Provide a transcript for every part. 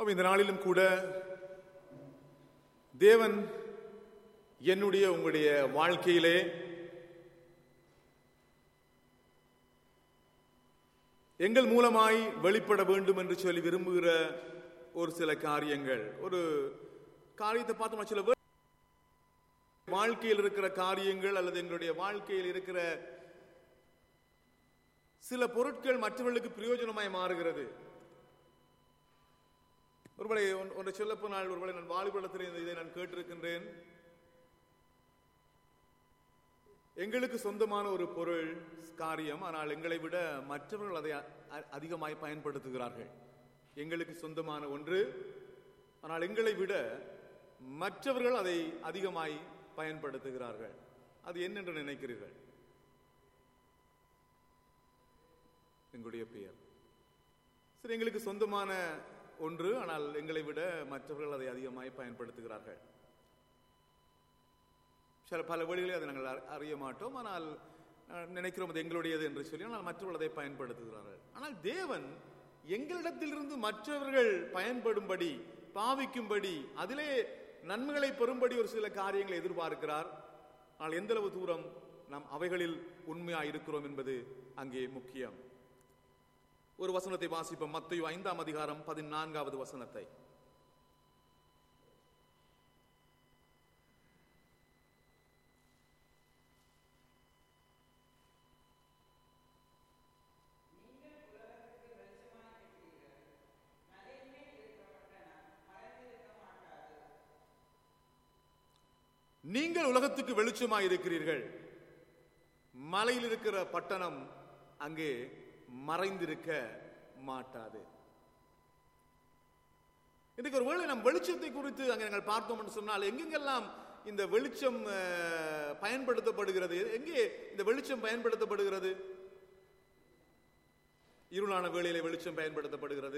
அப்ப இந்த நாளிலும் கூட தேவன் என்னுடைய உங்களுடைய வாழ்க்கையிலே எங்கள் மூலமாய் வெளிப்பட வேண்டும் என்று சொல்லி விரும்புகிற ஒரு சில காரியங்கள் ஒரு காரியத்தை பார்த்தோம்னா சில வே- வாழ்க்கையில் இருக்கிற காரியங்கள் அல்லது எங்களுடைய வாழ்க்கையில் இருக்கிற சில பொருட்கள் மற்றவர்களுக்கு பிரயோஜனமாய் மாறுகிறது ஒருவேளை ஒன்- ஒன்றை சொல்ல போனால் ஒருவேளை நான் வாலிபலத்தில் இந்த இதை நான் கேட்டிருக்கின்றேன் எங்களுக்கு சொந்தமான ஒரு பொருள் காரியம் ஆனால் எங்களை விட மற்றவர்கள் அதை அ- அ- அதிகமாய் பயன்படுத்துகிறார்கள் எங்களுக்கு சொந்தமான ஒன்று ஆனால் எங்களை விட மற்றவர்கள் அதை அதிகமாய் பயன்படுத்துகிறார்கள் அது என்னென்று நினைக்கிறீர்கள் எங்களுடைய பெயர் சரி எங்களுக்கு சொந்தமான ஒன்று ஆனால் எங்களை விட மற்றவர்கள் அதை அதிகமாய் பயன்படுத்துகிறார்கள் சில பல வழிகளில் அதை நாங்கள் அறி- அறிய மாட்டோம் ஆனால் அஹ், நினைக்கிறோம் அது எங்களுடையது என்று சொல்லி ஆனால் மற்றவர்கள் அதை பயன்படுத்துகிறார்கள் ஆனால் தேவன் எங்களிடத்திலிருந்து மற்றவர்கள் பயன்படும்படி பாவிக்கும்படி அதிலே நன்மைகளை பெறும்படி ஒரு சில காரியங்களை எதிர்பார்க்கிறார் ஆனால் எந்த அளவு தூரம் நாம் அவைகளில் உண்மையாக இருக்கிறோம் என்பது அங்கே முக்கியம் ஒரு வசனத்தை வாசிப்போம் மத்தேயு ஐந்தாம் அதிகாரம் பதினான்காவது வசனத்தை நீங்கள் உலகத்துக்கு வெளிச்சமாய் இருக்கிறீர்கள் மலையில் இருக்கிற பட்டணம் அங்கே மறைந்திருக்க மாட்டாது இன்றைக்கு ஒருவேளை நம் வெளிச்சத்தை குறித்து அங்கே நாங்கள் பார்த்தோம் என்று சொன்னால் எங்கெங்கெல்லாம் இந்த வெளிச்சம் அஹ், பயன்படுத்தப்படுகிறது எங்கே இந்த வெளிச்சம் பயன்படுத்தப்படுகிறது இருளான வேளையிலே வெளிச்சம் பயன்படுத்தப்படுகிறது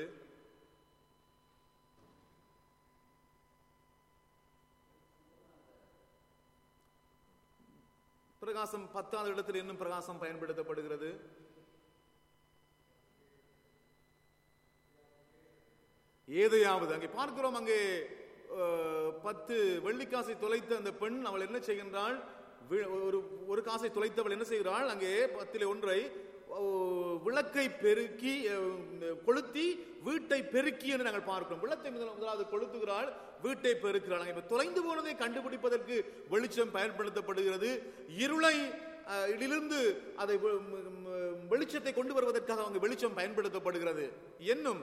பிரகாசம் பத்தாவது இடத்தில் இன்னும் பிரகாசம் பயன்படுத்தப்படுகிறது ஏதையாவது அங்கே பார்க்கிறோம் அங்கே அஹ், பத்து வெள்ளிக்காசை தொலைத்த அந்த பெண் அவள் என்ன செய்கின்றாள் வி- ஒரு ஒரு காசை தொலைத்தவள் என்ன செய்கிறாள் அங்கே பத்திலே ஒன்றை அஹ், விளக்கை பெருக்கி அஹ், கொளுத்தி வீட்டை பெருக்கி என்று நாங்கள் பார்க்கிறோம் விளக்கை முதல் முதலாவது கொளுத்துகிறாள் வீட்டை பெருக்கிறாள் அங்கே இப்ப தொலைந்து போனதை கண்டுபிடிப்பதற்கு வெளிச்சம் பயன்படுத்தப்படுகிறது இருளை அஹ், இதிலிருந்து அதை வெ- ம், ம், வெளிச்சத்தை கொண்டு வருவதற்காக அங்கே வெளிச்சம் பயன்படுத்தப்படுகிறது என்னும்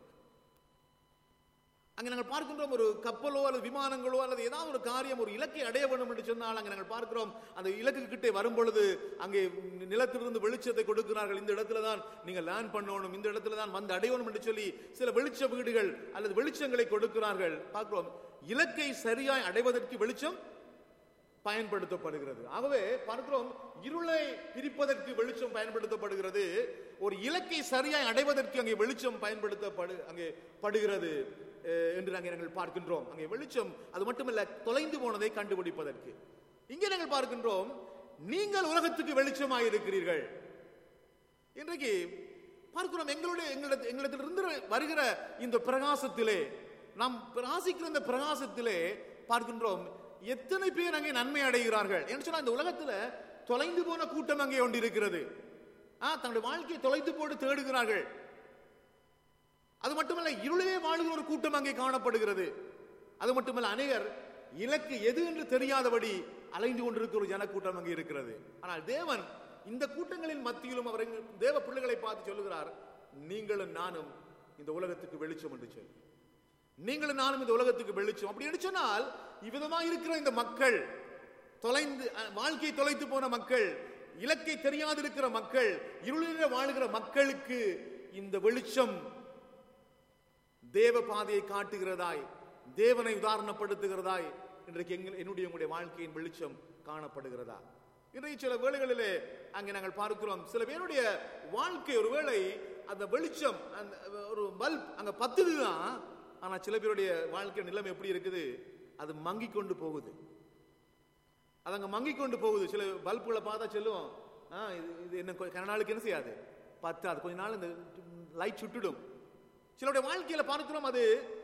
அங்கே நாங்கள் பார்க்கின்றோம் ஒரு கப்பலோ அல்லது விமானங்களோ அல்லது ஏதாவது ஒரு காரியம் ஒரு இலக்கை அடைய வேண்டும் என்று சொன்னால் அங்கே நாங்கள் பார்க்கிறோம் அந்த இலக்கு கிட்டே வரும் பொழுது அங்கே நிலத்திலிருந்து வெளிச்சத்தை கொடுக்கிறார்கள் இந்த இடத்துல தான் நீங்கள் லேண்ட் பண்ணணும் இந்த இடத்துல தான் வந்து அடையணும் என்று சொல்லி சில வெளிச்ச வீடுகள் அல்லது வெளிச்சங்களை கொடுக்கிறார்கள் பார்க்கிறோம் இலக்கை சரியாய் அடைவதற்கு வெளிச்சம் பயன்படுத்தப்படுகிறது ஆகவே பார்க்கிறோம் இருளை பிரிப்பதற்கு வெளிச்சம் பயன்படுத்தப்படுகிறது ஒரு இலக்கை சரியாய் அடைவதற்கு அங்கே வெளிச்சம் பயன்படுத்தப்படு அங்கே படுகிறது அஹ், என்று அங்கே நாங்கள் பார்க்கின்றோம் அங்கே வெளிச்சம் அது மட்டுமல்ல தொலைந்து போனதை கண்டுபிடிப்பதற்கு இங்கே நாங்கள் பார்க்கின்றோம் நீங்கள் உலகத்துக்கு வெளிச்சமாய் இருக்கிறீர்கள் இன்றைக்கு பார்க்கிறோம் எங்களுடைய எங்களிடத்தில் எங்களிடத்திலிருந்து வருகிற இந்த பிரகாசத்திலே நாம் பிரகாசிக்கிற இந்த பிரகாசத்திலே பார்க்கின்றோம் எத்தனை பேர் அங்கே நன்மை அடைகிறார்கள் என்று சொன்னா இந்த உலகத்துல தொலைந்து போன கூட்டம் அங்கே ஒன்று இருக்கிறது ஆ, தங்களுடைய வாழ்க்கையை தொலைத்து போட்டு தேடுகிறார்கள் அது மட்டுமல்ல இருளிலே வாழுகிற ஒரு கூட்டம் அங்கே காணப்படுகிறது அது மட்டுமல்ல அநேகர் இலக்கு எது என்று தெரியாதபடி அலைந்து கொண்டிருக்கிற ஒரு ஜனக்கூட்டம் அங்கே இருக்கிறது ஆனால் தேவன் இந்த கூட்டங்களின் மத்தியிலும் அவர் எங்கள் தேவ பிள்ளைகளை பார்த்து சொல்லுகிறார் நீங்களும் நானும் இந்த உலகத்துக்கு வெளிச்சம் என்று சொல்லி நீங்களும் நானும் இந்த உலகத்துக்கு வெளிச்சம் அப்படி என்று சொன்னால் இவ்விதமா இருக்கிற இந்த மக்கள் தொலைந்து அஹ், வாழ்க்கையை தொலைத்து போன மக்கள் இலக்கை தெரியாது இருக்கிற மக்கள் இருளிலே வாழுகிற மக்களுக்கு இந்த வெளிச்சம் தேவ பாதையை காட்டுகிறதாய் தேவனை உதாரணப்படுத்துகிறதாய் இன்றைக்கு எங்கள் என்னுடைய உங்களுடைய வாழ்க்கையின் வெளிச்சம் காணப்படுகிறதா இன்றைக்கு சில வேளைகளிலே அங்கே நாங்கள் பார்க்கிறோம் சில பேருடைய வாழ்க்கை ஒருவேளை அந்த வெளிச்சம் அந்த ஒரு பல்ப் அங்க பத்துதுதான் ஆனா சில பேருடைய வாழ்க்கை நிலைமை எப்படி இருக்குது அது மங்கி கொண்டு போகுது அது அங்க மங்கி கொண்டு போகுது சில பல்புகளை பார்த்தா சொல்லுவோம் ஆ, இது இது என்ன கொஞ்ச நாளுக்கு என்ன செய்யாது பத்தாது கொஞ்ச நாள் இந்த லைட் சுட்டுடும் சிலருடைய வாழ்க்கையில பார்க்கிறோம் அது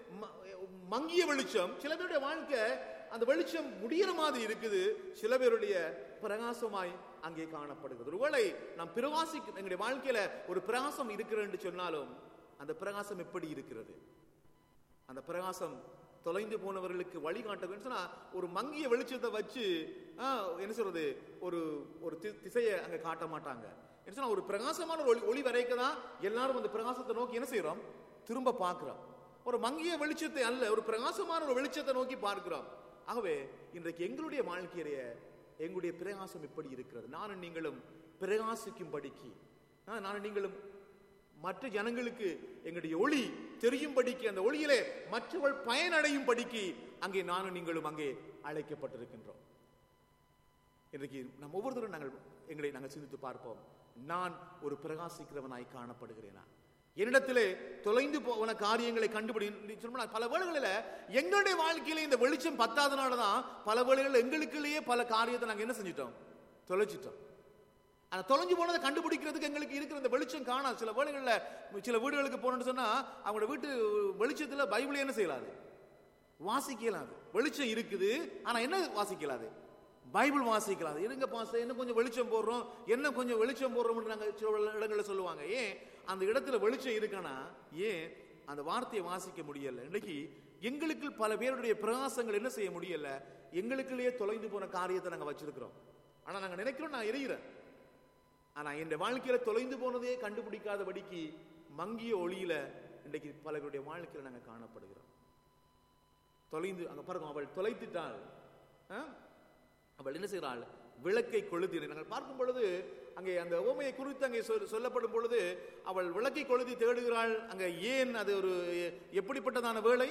ம- மங்கிய வெளிச்சம் சில பேருடைய வாழ்க்கை அந்த வெளிச்சம் முடியிற மாதிரி இருக்குது சில பேருடைய பிரகாசமாய் அங்கே காணப்படுகிறது ஒருவேளை நாம் பிரகாசி எங்களுடைய வாழ்க்கையில ஒரு பிரகாசம் இருக்கிறது என்று சொன்னாலும் அந்த பிரகாசம் எப்படி இருக்கிறது அந்த பிரகாசம் தொலைந்து போனவர்களுக்கு வழிகாட்ட வேண்டும் சொன்னா ஒரு மங்கிய வெளிச்சத்தை வச்சு ஆ, என்ன சொல்றது ஒரு ஒரு தி- திசையை அங்க காட்ட மாட்டாங்க என்ன சொன்னா ஒரு பிரகாசமான ஒரு ஒளி ஒளி வரைக்க தான் எல்லாரும் அந்த பிரகாசத்தை நோக்கி என்ன செய்றோம் திரும்ப பார்க்கிறோம் ஒரு மங்கிய வெளிச்சத்தை அல்ல ஒரு பிரகாசமான ஒரு வெளிச்சத்தை நோக்கி பார்க்கிறோம் ஆகவே இன்றைக்கு எங்களுடைய வாழ்க்கையிலேயே எங்களுடைய பிரகாசம் எப்படி இருக்கிறது நானும் நீங்களும் பிரகாசிக்கும்படிக்கு ஆ, நானும் நீங்களும் மற்ற ஜனங்களுக்கு எங்களுடைய ஒளி தெரியும்படிக்கு அந்த ஒளியிலே மற்றவள் பயனடையும் படிக்கு அங்கே நானும் நீங்களும் அங்கே அழைக்கப்பட்டிருக்கின்றோம் இன்றைக்கு நாம் ஒவ்வொருத்தரும் நாங்கள் எங்களை நாங்கள் சிந்தித்து பார்ப்போம் நான் ஒரு பிரகாசிக்கிறவனாய் காணப்படுகிறேனா என்னிடத்திலே தொலைந்து போன காரியங்களை கண்டுபிடி சொன்னா பல வேளைகளில் எங்களுடைய வாழ்க்கையில இந்த வெளிச்சம் பத்தாதனால தான் பல வேளைகளில் எங்களுக்குள்ளேயே பல காரியத்தை நாங்கள் என்ன செஞ்சிட்டோம் தொலைச்சிட்டோம் அந்த தொலைஞ்சு போனதை கண்டுபிடிக்கிறதுக்கு எங்களுக்கு இருக்கிற இந்த வெளிச்சம் காணாது சில வேளைகளில் சில வீடுகளுக்கு போனோம்னு சொன்னா அவங்களோட வீட்டு வெளிச்சத்துல பைபிளை என்ன செய்யலாது வாசிக்கலாது வெளிச்சம் இருக்குது ஆனா என்ன வாசிக்கலாது பைபிள் வாசிக்கலாது இருங்க பாச என்ன கொஞ்சம் வெளிச்சம் போடுறோம் என்ன கொஞ்சம் வெளிச்சம் போடுறோம்னு நாங்க சில இடங்கள்ல சொல்லுவாங்க ஏன் அந்த இடத்துல வெளிச்சம் இருக்குன்னா ஏன் அந்த வார்த்தையை வாசிக்க முடியல இன்னைக்கு எங்களுக்கு பல பேருடைய பிரகாசங்கள் என்ன செய்ய முடியல எங்களுக்குள்ளேயே தொலைந்து போன காரியத்தை நாங்க வச்சிருக்கிறோம் ஆனா நாங்க நினைக்கிறோம் நான் எரிகிறேன் ஆனா என் வாழ்க்கையில தொலைந்து போனதே கண்டுபிடிக்காதபடிக்கு மங்கிய ஒளியில இன்றைக்கு பல பேருடைய வாழ்க்கையில நாங்க காணப்படுகிறோம் தொலைந்து அங்க பாருங்க அவள் தொலைத்துட்டாள் ஆ? அவள் என்ன செய்கிறாள் விளக்கை கொளுத்தி நாங்கள் பார்க்கும் பொழுது அங்கே அந்த ஓமையை குறித்து அங்கே சொல்- சொல்லப்படும் பொழுது அவள் விளக்கை கொளுத்தி தேடுகிறாள் அங்க ஏன் அது ஒரு எ- எப்படிப்பட்டதான வேலை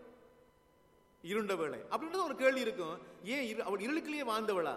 இருண்ட வேலை அப்படின்றது ஒரு கேள்வி இருக்கும் ஏன் இரு- அவள் இருளுக்குள்ளேயே வாழ்ந்தவளா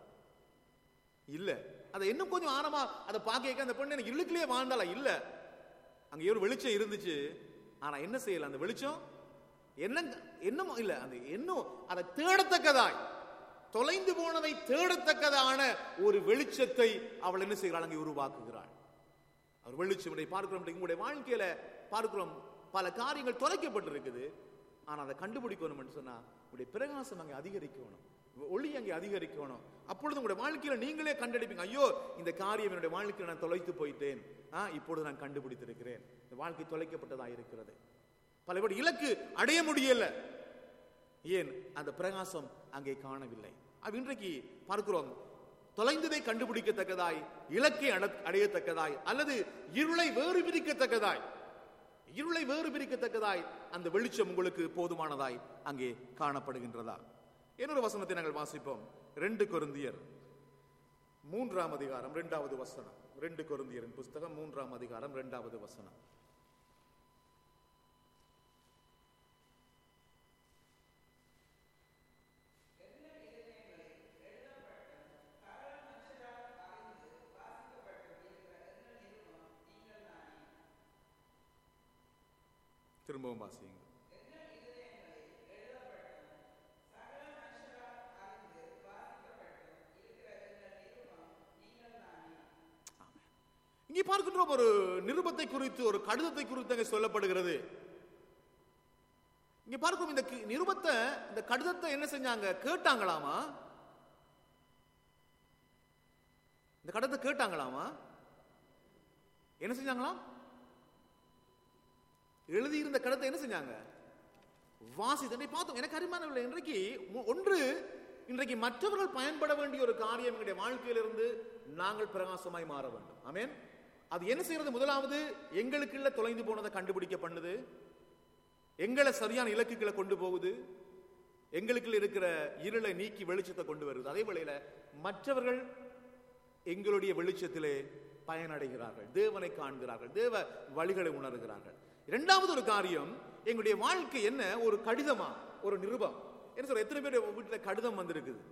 இல்ல அதை இன்னும் கொஞ்சம் ஆழமா அதை பார்க்க அந்த பொண்ணு எனக்கு இருளுக்குள்ளேயே வாழ்ந்தாளா இல்ல அங்க ஒரு வெளிச்சம் இருந்துச்சு ஆனா என்ன செய்யல அந்த வெளிச்சம் என்ன என்னமோ இல்ல அந்த இன்னும் அதை தேடத்தக்கதாய் தொலைந்து போனதை தேடத்தக்கதான ஒரு வெளிச்சத்தை அவள் என்ன செய்கிறாள் அங்கே உருவாக்குகிறாள் அவர் வெளிச்சம் இதை பார்க்கிறோம் இன்றைக்கு உங்களுடைய வாழ்க்கையில பார்க்கிறோம் பல காரியங்கள் தொலைக்கப்பட்டிருக்குது ஆனா அதை கண்டுபிடிக்கணும் என்று சொன்னா உங்களுடைய பிரகாசம் அங்கே அதிகரிக்கணும் ஒளி அங்கே அதிகரிக்கணும் அப்பொழுது உங்களுடைய வாழ்க்கையில நீங்களே கண்டடிப்பீங்க ஐயோ இந்த காரியம் என்னுடைய வாழ்க்கையில நான் தொலைத்து போயிட்டேன் ஆ இப்பொழுது நான் கண்டுபிடித்திருக்கிறேன் இந்த வாழ்க்கை தொலைக்கப்பட்டதா இருக்கிறது பல பேர் இலக்கு அடைய முடியல ஏன் அந்த பிரகாசம் அங்கே காணவில்லை அப்ப இன்றைக்கு பார்க்கிறோம் தொலைந்ததை கண்டுபிடிக்கத்தக்கதாய் இலக்கை அட- அடையத்தக்கதாய் அல்லது இருளை வேறு பிரிக்கத்தக்கதாய் இருளை வேறு பிரிக்கத்தக்கதாய் அந்த வெளிச்சம் உங்களுக்கு போதுமானதாய் அங்கே காணப்படுகின்றதா இன்னொரு வசனத்தை நாங்கள் வாசிப்போம் ரெண்டு கொருந்தியர் மூன்றாம் அதிகாரம் இரண்டாவது வசனம் ரெண்டு கொருந்தியரின் புஸ்தகம் மூன்றாம் அதிகாரம் இரண்டாவது வசனம் திரும்பவும் வாசியுங்க இங்கே பார்க்கின்றோம் ஒரு நிருபத்தை குறித்து ஒரு கடிதத்தை குறித்து அங்கே சொல்லப்படுகிறது இங்க பார்க்கும் இந்த கி- நிருபத்தை இந்த கடிதத்தை என்ன செஞ்சாங்க கேட்டாங்களாமா இந்த கடிதத்தை கேட்டாங்களாமா என்ன செஞ்சாங்களாம் எழுதியிருந்த கடிதத்தை என்ன செஞ்சாங்க வாசித்து பார்த்தோம் எனக்கு அருமானவில்லை இன்றைக்கு மு- ஒன்று இன்றைக்கு மற்றவர்கள் பயன்பட வேண்டிய ஒரு காரியம் எங்களுடைய வாழ்க்கையிலிருந்து நாங்கள் பிரகாசமாய் மாற வேண்டும் ஆமென் அது என்ன செய்யறது முதலாவது எங்களுக்குள்ள தொலைந்து போனதை கண்டுபிடிக்க பண்ணுது எங்களை சரியான இலக்குகளை கொண்டு போகுது எங்களுக்குள்ள இருக்கிற இருளை நீக்கி வெளிச்சத்தை கொண்டு வருது அதே வேளையில மற்றவர்கள் எங்களுடைய வெளிச்சத்திலே பயனடைகிறார்கள் தேவனை காண்கிறார்கள் தேவ வழிகளை உணர்கிறார்கள் இரண்டாவது ஒரு காரியம் எங்களுடைய வாழ்க்கை என்ன ஒரு கடிதமா ஒரு நிருபம் என்ன சொல்ற எத்தனை பேர் வீட்டுல கடிதம் வந்திருக்குது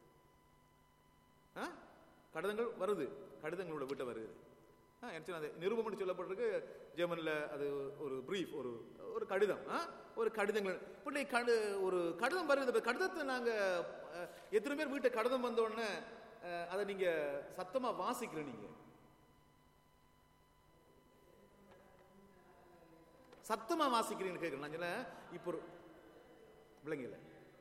ஆ? கடிதங்கள் வருது கடிதங்களோட வீட்டை வருது ஆ, எனக்கு தெரியும், அது நிருபம்னு சொல்லப்பட்டிருக்கு ஜெர்மன்ல அது ஒரு பிரீஃப் ஒரு ஒரு கடிதம் ஆ? ஒரு கடிதங்கள் இப்படி கடு ஒரு கடிதம் வருது இப்ப கடிதத்தை நாங்க அஹ், எத்தனை பேர் வீட்டை கடிதம் வந்த உடனே அஹ், அதை நீங்க சத்தமா வாசிக்கிற நீங்க சத்தமா வாசிக்கிறீங்கன்னு கேட்கிறேன் நான் சொல்ல இப்போ ஒரு விளங்கல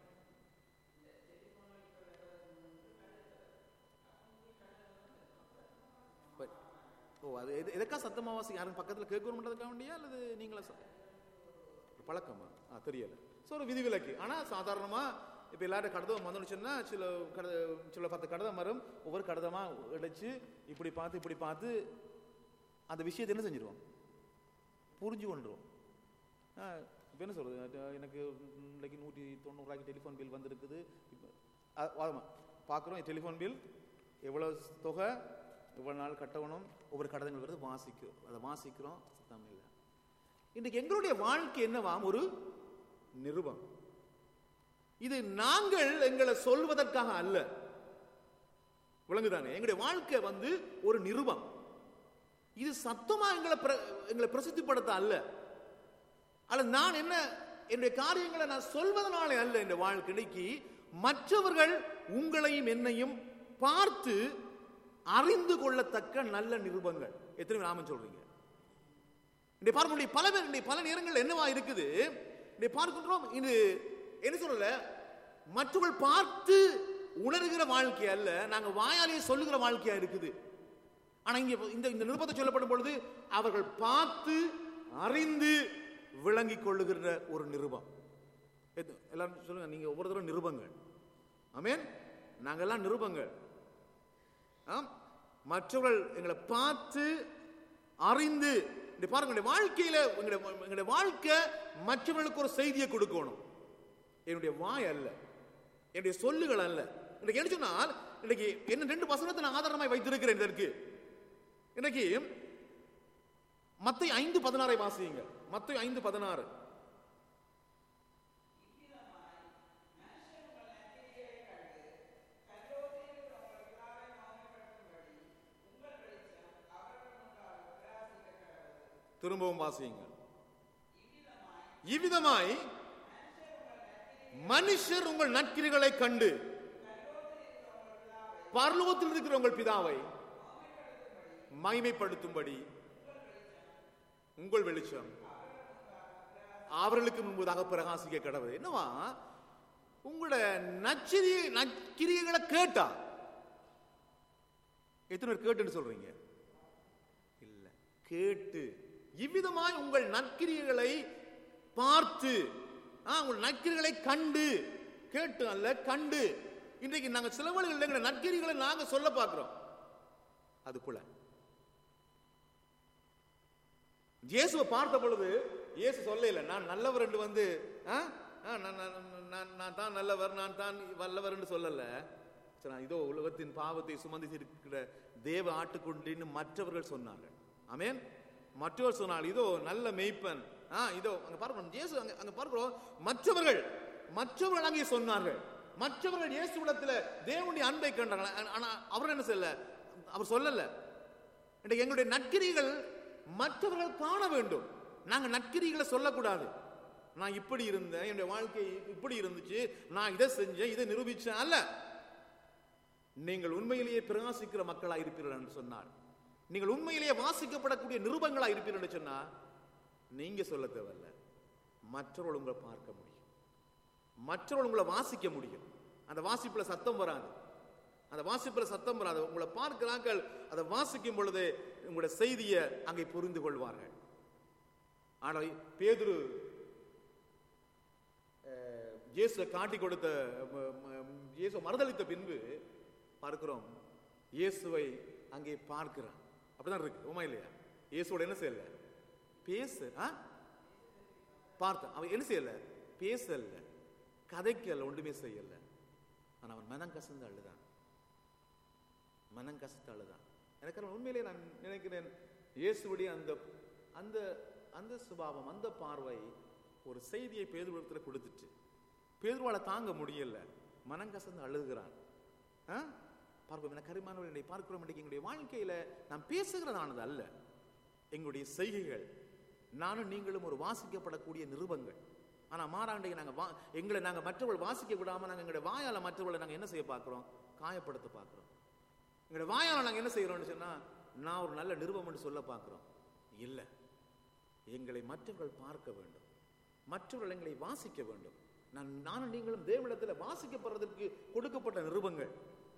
ப- ஓ அது எது எதுக்கா சத்தமா வாசி யாரும் பக்கத்துல கேட்கணுன்றதுக்காக வேண்டியா அல்லது நீங்களா ச- பழக்கமா ஆ தெரியல ஸோ ஒரு விதிவிலக்கு ஆனா சாதாரணமா இப்போ எல்லாரும் கடிதம் வந்துடுச்சுன்னா சில கட சில பத்து கடிதம் வரும் ஒவ்வொரு கடிதமா இடைச்சு இப்படி பார்த்து இப்படி பார்த்து அந்த விஷயத்தை என்ன செஞ்சிருவோம் புரிஞ்சு கொண்டுருவோம் இப்போ என்ன சொல்றது அது எனக்கு இன்னைக்கு நூற்றி தொண்ணூறுரூவாய்க்கு டெலிஃபோன் பில் வந்திருக்குது இப்போ ஆமாம் பார்க்குறோம் டெலிஃபோன் பில் எவ்வளோ தொகை எவ்வளோ நாள் கட்டணும் ஒவ்வொரு கடிதங்கள் வருது வாசிக்கிறோம் அதை வாசிக்கிறோம் சத்தம் இல்லை இன்றைக்கு எங்களுடைய வாழ்க்கை என்னவாம் ஒரு நிருபம் இது நாங்கள் எங்களை சொல்வதற்காக அல்ல விளங்குதானே எங்களுடைய வாழ்க்கை வந்து ஒரு நிருபம் இது சத்தமா எங்களை பிர- எங்களை பிரசித்திப்படுத்த அல்ல அல்ல நான் என்ன என்னுடைய காரியங்களை நான் சொல்வதனாலே அல்ல இந்த வாழ்க்கை இன்னைக்கு மற்றவர்கள் உங்களையும் என்னையும் பார்த்து அறிந்து கொள்ளத்தக்க நல்ல நிருபங்கள் எத்தனை பேர் ஆமென் சொல்றீங்க இன்றைய பார்க்க முடியும் பல பேர் இன்றைய பல நேரங்கள் என்னவா இருக்குது இன்றைய பார்க்கின்றோம் இது என்ன சொல்லல மற்றவர்கள் பார்த்து உணர்கிற வாழ்க்கை அல்ல நாங்க வாயாலேயே சொல்லுகிற வாழ்க்கையா இருக்குது ஆனா இங்க இந்த இந்த நிருபத்தை சொல்லப்படும் பொழுது அவர்கள் பார்த்து அறிந்து விளங்கிக் கொள்ளுகிற ஒரு நிருபம் எது- எல்லாரும் சொல்லுங்க நீங்க ஒவ்வொரு தடவை நிருபங்கள் ஆமென் நாங்கெல்லாம் நிருபங்கள் ஆம் மற்றவர்கள் எங்களை பார்த்து அறிந்து இந்த பாருங்க எங்களுடைய வாழ்க்கையில எங்களுடைய எங்களுடைய வாழ்க்கை மற்றவர்களுக்கு ஒரு செய்தியை கொடுக்கணும் என்னுடைய வாய் அல்ல என்னுடைய சொல்லுகள் அல்ல இன்னைக்கு என்ன சொன்னால் இன்னைக்கு என்ன ரெண்டு வசனத்தை நான் ஆதாரமாய் வைத்திருக்கிறேன் இதற்கு இன்னைக்கு மத்தை ஐந்து பதினாறை வாசியுங்க மத்தை ஐந்து பதினாறு திரும்பவும் வாசியுங்க இவ்விதமாய் மனுஷர் உங்கள் நற்கிரிகளை கண்டு பரலோகத்தில் இருக்கிற உங்கள் பிதாவை மகிமைப்படுத்தும்படி உங்கள் வெளிச்சம் அவர்களுக்கு முன்பதாக பிரகாசிக்க கடவுள் என்னவா உங்களோட நச்சிரி நற்கிரியைகளை கேட்டா எத்தனை பேர் கேட்டுன்னு சொல்றீங்க இல்ல கேட்டு இவ்விதமாய் உங்கள் நற்கிரியைகளை பார்த்து ஆ, உங்கள் நற்கிரிகளை கண்டு கேட்டு அல்ல கண்டு இன்றைக்கு நாங்க சில வேளைகளில் எங்களை நற்கிரிகளை நாங்க சொல்ல பார்க்கிறோம் அது போல இயேசுவை பார்த்த பொழுது இயேசு சொல்லல நான் நல்லவர் என்று வந்து ஆ? ஆ, நான் நான்- நான் நான் தான் நல்லவர் நான் தான் வல்லவர் என்று சொல்லல சரி, நான் இதோ உலகத்தின் பாவத்தை சுமந்து இருக்கிற தேவ ஆட்டுக்குண்டின்னு மற்றவர்கள் சொன்னார்கள் ஆமென் மற்றவர் சொன்னால் இதோ நல்ல மெய்ப்பன் ஆ இதோ அங்க பார்க்கிறோம் இயேசு அங்க அங்க பார்க்கிறோம் மற்றவர்கள் மற்றவர்கள் அங்கே சொன்னார்கள் மற்றவர்கள் இயேசுவிடத்துல தேவனுடைய அன்பை கண்டார்கள் ஆனா- ஆனா அவர் என்ன சொல்லல அவர் சொல்லல இன்றைக்கு எங்களுடைய நற்கிரிகள் மற்றவர்கள் காண வேண்டும் நாங்க நற்கிரிகளை சொல்லக்கூடாது நான் இப்படி இருந்தேன் என்னுடைய வாழ்க்கை இப்படி இருந்துச்சு நான் இதை செஞ்சேன் இதை நிரூபிச்சேன் அல்ல நீங்கள் உண்மையிலேயே பிரகாசிக்கிற மக்களா இருப்பீர்கள் என்று சொன்னார் நீங்கள் உண்மையிலேயே வாசிக்கப்படக்கூடிய நிருபங்களா இருப்பீர்கள் என்று சொன்னா நீங்க சொல்ல தேவையில்ல மற்றவர்கள் உங்களை பார்க்க முடியும் மற்றவர்கள் உங்களை வாசிக்க முடியும் அந்த வாசிப்புல சத்தம் வராது அந்த வாசிப்புல சத்தம் வராது உங்களை பார்க்கிறார்கள் அதை வாசிக்கும் பொழுது உங்களுடைய செய்தியை அங்கே புரிந்து கொள்வார்கள் ஆனால் பேதுரு அஹ், இயேசுவை காட்டி கொடுத்த ம- ம- இயேசு மறுதளித்த பின்பு பார்க்கிறோம் இயேசுவை அங்கே பார்க்கிறான் அப்படிதான் இருக்கு உமா இல்லையா இயேசுவோட என்ன செய்யல பேச ஆ? பார்த்தான் அவன் என்ன செய்யல பேசல கதைக்கல ஒன்றுமே செய்யல ஆனா அவன் மனம் கசந்து அழுதான் மனம் கசந்து அழுதான் எனக்கு அவன் உண்மையிலே நான் நினைக்கிறேன் இயேசுவுடைய அந்த அந்த அந்த சுபாவம் அந்த பார்வை ஒரு செய்தியை பேதுருவத்தில் கொடுத்துச்சு பேதுருவால தாங்க முடியல மனம் கசந்து அழுகிறான் ஆ? பார்ப்போம் என கருமானவர்களை பார்க்கிறோம் இன்றைக்கு எங்களுடைய வாழ்க்கையில நாம் பேசுகிறதானது அல்ல எங்களுடைய செய்கைகள் நானும் நீங்களும் ஒரு வாசிக்கப்படக்கூடிய நிருபங்கள் ஆனா மாறாண்டைக்கு நாங்க வா எங்களை நாங்க மற்றவர்கள் வாசிக்க விடாம நாங்க எங்களுடைய வாயால மற்றவர்களை நாங்க என்ன செய்ய பார்க்கிறோம் காயப்படுத்த பார்க்கிறோம் எங்களுடைய வாயால நாங்க என்ன செய்யறோம்னு சொன்னா நான் ஒரு நல்ல நிருபம் என்று சொல்ல பார்க்கிறோம் இல்ல எங்களை மற்றவர்கள் பார்க்க வேண்டும் மற்றவர்கள் எங்களை வாசிக்க வேண்டும் நான் நானும் நீங்களும் தேவனிடத்தில் வாசிக்கப்படுறதற்கு கொடுக்கப்பட்ட நிருபங்கள்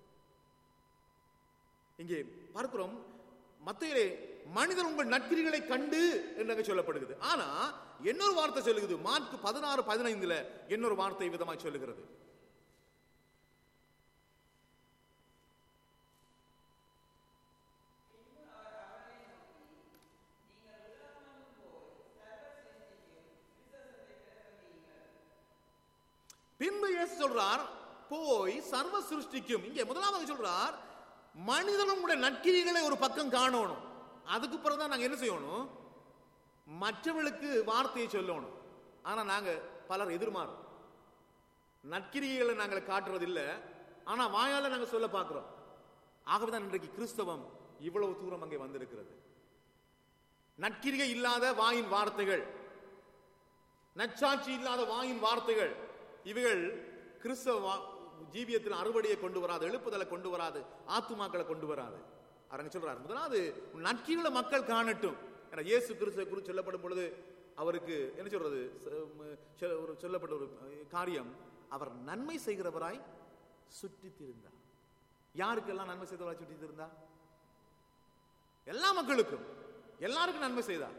இங்கே பார்க்கிறோம் மத்தியிலே மனிதர் உங்கள் நற்கிரிகளை கண்டு என்று சொல்லப்படுகிறது ஆனா இன்னொரு வார்த்தை சொல்லுகிறது மார்க் பதினாறு பதினைந்துல இன்னொரு வார்த்தை விதமாய் சொல்லுகிறது பின்பு இயேசு சொல்றார் போய் சர்வ சிருஷ்டிக்கும் இங்கே முதலாவது சொல்றார் மனிதனுடைய நற்கிரிகளை ஒரு பக்கம் காணணும் அதுக்கு பிறகுதான் நாங்க என்ன செய்யணும் மற்றவர்களுக்கு வார்த்தையை சொல்லணும் ஆனா நாங்க பலர் எதிர்மாறும் நற்கிரிகளை நாங்கள் காட்டுறது இல்ல ஆனா வாயால நாங்க சொல்ல பார்க்கிறோம் ஆகவேதான் இன்றைக்கு கிறிஸ்தவம் இவ்வளவு தூரம் அங்கே வந்திருக்கிறது நற்கிரிகை இல்லாத வாயின் வார்த்தைகள் நச்சாட்சி இல்லாத வாயின் வார்த்தைகள் இவைகள் கிறிஸ்தவ வா- ஜீவியத்தில் அறுவடையை கொண்டு வராது எழுப்புதலை கொண்டு வராது ஆத்துமாக்களை கொண்டு வராது அரங்க சொல்றாரு முதலாவது நற்கிரிகளை மக்கள் காணட்டும் ஏன்னா இயேசு கிறிஸ்துவ குறித்து சொல்லப்படும் பொழுது அவருக்கு என்ன சொல்றது ச- ம- சொ- ஒரு சொல்லப்பட்ட ஒரு அஹ், காரியம் அவர் நன்மை செய்கிறவராய் சுற்றித் திரிந்தார் யாருக்கெல்லாம் நன்மை செய்தவராய் சுற்றித் திரிந்தார் எல்லா மக்களுக்கும் எல்லாருக்கும் நன்மை செய்தார்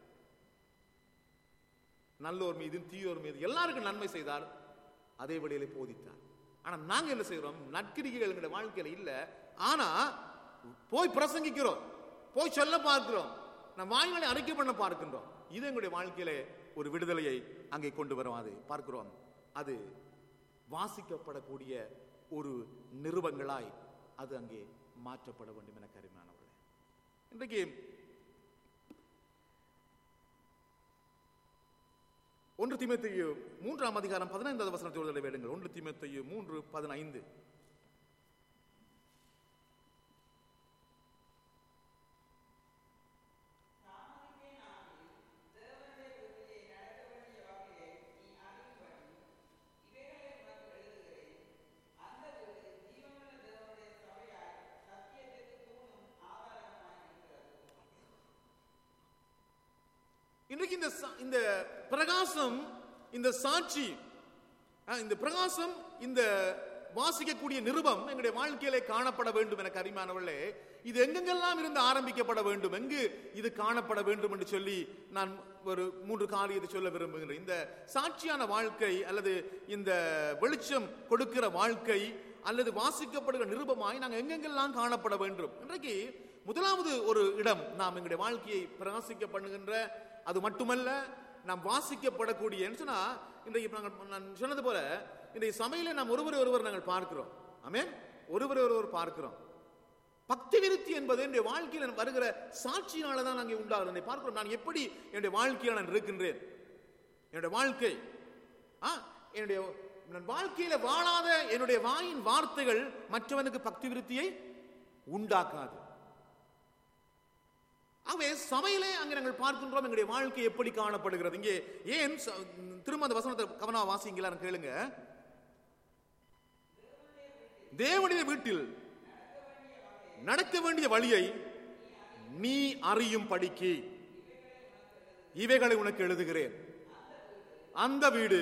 நல்லோர் மீது தீயோர் மீது எல்லாருக்கும் நன்மை செய்தார் அதே வழியிலே போதித்தார் ஆனா நாங்க என்ன செய்கிறோம் நற்கிரிகைகள் எங்களுடைய வாழ்க்கையில இல்ல ஆனா போய் பிரசங்கிக்கிறோம் போய் சொல்ல பார்க்கிறோம் நம் வாய்களை அறிக்கை பண்ண பார்க்கின்றோம் இது எங்களுடைய வாழ்க்கையிலே ஒரு விடுதலையை அங்கே கொண்டு வரும் அது பார்க்கிறோம் அது வாசிக்கப்படக்கூடிய ஒரு நிறுவங்களாய் அது அங்கே மாற்றப்பட வேண்டும் என கருமையானவர்களே இன்றைக்கு ஒன்று தீமத்தையு மூன்றாம் அதிகாரம் பதினைந்தாவது வசனத்தோடு வேடுங்கள் ஒன்று தீமத்தையு மூன்று பதினைந்து இன்றைக்கு இந்த சா- இந்த பிரகாசம் இந்த சாட்சி ஆ, இந்த பிரகாசம் இந்த வாசிக்கக்கூடிய நிருபம் எங்களுடைய வாழ்க்கையிலே காணப்பட வேண்டும் என கரிமானவர்களே இது எங்கெங்கெல்லாம் இருந்து ஆரம்பிக்கப்பட வேண்டும் எங்கு இது காணப்பட வேண்டும் என்று சொல்லி நான் ஒரு மூன்று காரியத்தை சொல்ல விரும்புகிறேன் இந்த சாட்சியான வாழ்க்கை அல்லது இந்த வெளிச்சம் கொடுக்கிற வாழ்க்கை அல்லது வாசிக்கப்படுகிற நிருபமாய் நாங்கள் எங்கெங்கெல்லாம் காணப்பட வேண்டும் இன்றைக்கு முதலாவது ஒரு இடம் நாம் எங்களுடைய வாழ்க்கையை பிரகாசிக்க பண்ணுகின்ற அது மட்டுமல்ல நாம் வாசிக்கப்படக்கூடிய என்ன சொன்னா இன்றைக்கு நாங்கள் நான் சொன்னது போல இன்றைய சபையில நாம் ஒருவர் ஒருவர் நாங்கள் பார்க்கிறோம் ஆமென் ஒருவர் ஒருவர் பார்க்கிறோம் பக்தி விருத்தி என்பது என்னுடைய வாழ்க்கையில் வருகிற சாட்சியினால தான் நாங்கள் உண்டாகிறது என்னை பார்க்கிறோம் நான் எப்படி என்னுடைய வாழ்க்கையில் நான் இருக்கின்றேன் என்னுடைய வாழ்க்கை ஆ என்னுடைய நான் வாழ்க்கையில வாழாத என்னுடைய வாயின் வார்த்தைகள் மற்றவனுக்கு பக்தி விருத்தியை உண்டாக்காது ஆகவே சபையிலே அங்கே நாங்கள் பார்க்கின்றோம் எங்களுடைய வாழ்க்கை எப்படி காணப்படுகிறது இங்கே ஏன் ச- திரும்ப அந்த வசனத்தை கவனம் வாசிங்களா கேளுங்க தேவனுடைய வீட்டில் நடக்க வேண்டிய வழியை நீ அறியும் படிக்கு இவைகளை உனக்கு எழுதுகிறேன் அந்த வீடு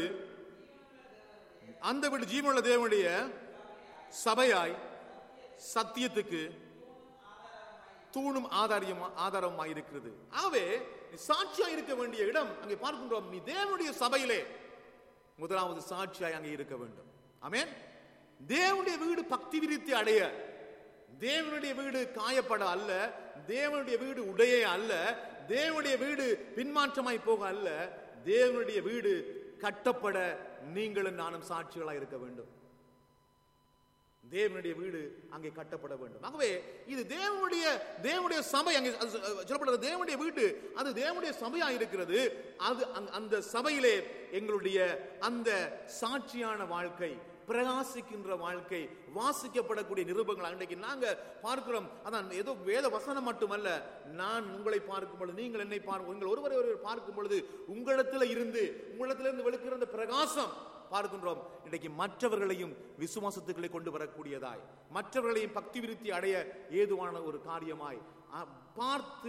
அந்த வீடு ஜீவனுள்ள தேவனுடைய சபையாய் சத்தியத்துக்கு தூணும் ஆதாரியம் ஆதாரமாய் இருக்கிறது ஆகவே நீ சாட்சியா இருக்க வேண்டிய இடம் அங்கே பார்க்கின்றோம் நீ தேவனுடைய சபையிலே முதலாவது சாட்சியாய் அங்கே இருக்க வேண்டும் ஆமென் தேவனுடைய வீடு பக்தி விருத்தி அடைய தேவனுடைய வீடு காயப்பட அல்ல தேவனுடைய வீடு உடைய அல்ல தேவனுடைய வீடு பின்மாற்றமாய் போக அல்ல தேவனுடைய வீடு கட்டப்பட நீங்களும் நானும் சாட்சிகளாய் இருக்க வேண்டும் தேவனுடைய வீடு அங்கே கட்டப்பட வேண்டும் ஆகவே இது தேவனுடைய தேவனுடைய சபை அங்கே அது சொ- சொல்லப்படுறது தேவனுடைய வீடு அது தேவனுடைய சபையா இருக்கிறது அது அங்க- அந்த சபையிலே எங்களுடைய அந்த சாட்சியான வாழ்க்கை பிரகாசிக்கின்ற வாழ்க்கை வாசிக்கப்படக்கூடிய நிருபங்கள் அன்றைக்கு நாங்க பார்க்கிறோம் அதான் ஏதோ வேத வசனம் மட்டுமல்ல நான் உங்களை பார்க்கும் பொழுது நீங்கள் என்னை பார்க்கும் உங்கள் ஒருவரை ஒருவர் பார்க்கும் பொழுது உங்களிடத்துல இருந்து உங்களிடத்திலிருந்து வெளுக்கிற அந்த பிரகாசம் பார்க்கின்றோம் இன்றைக்கு மற்றவர்களையும் விசுவாசத்துக்களை கொண்டு வரக்கூடியதாய் மற்றவர்களையும் பக்தி விருத்தி அடைய ஏதுவான ஒரு காரியமாய் அ, பார்த்து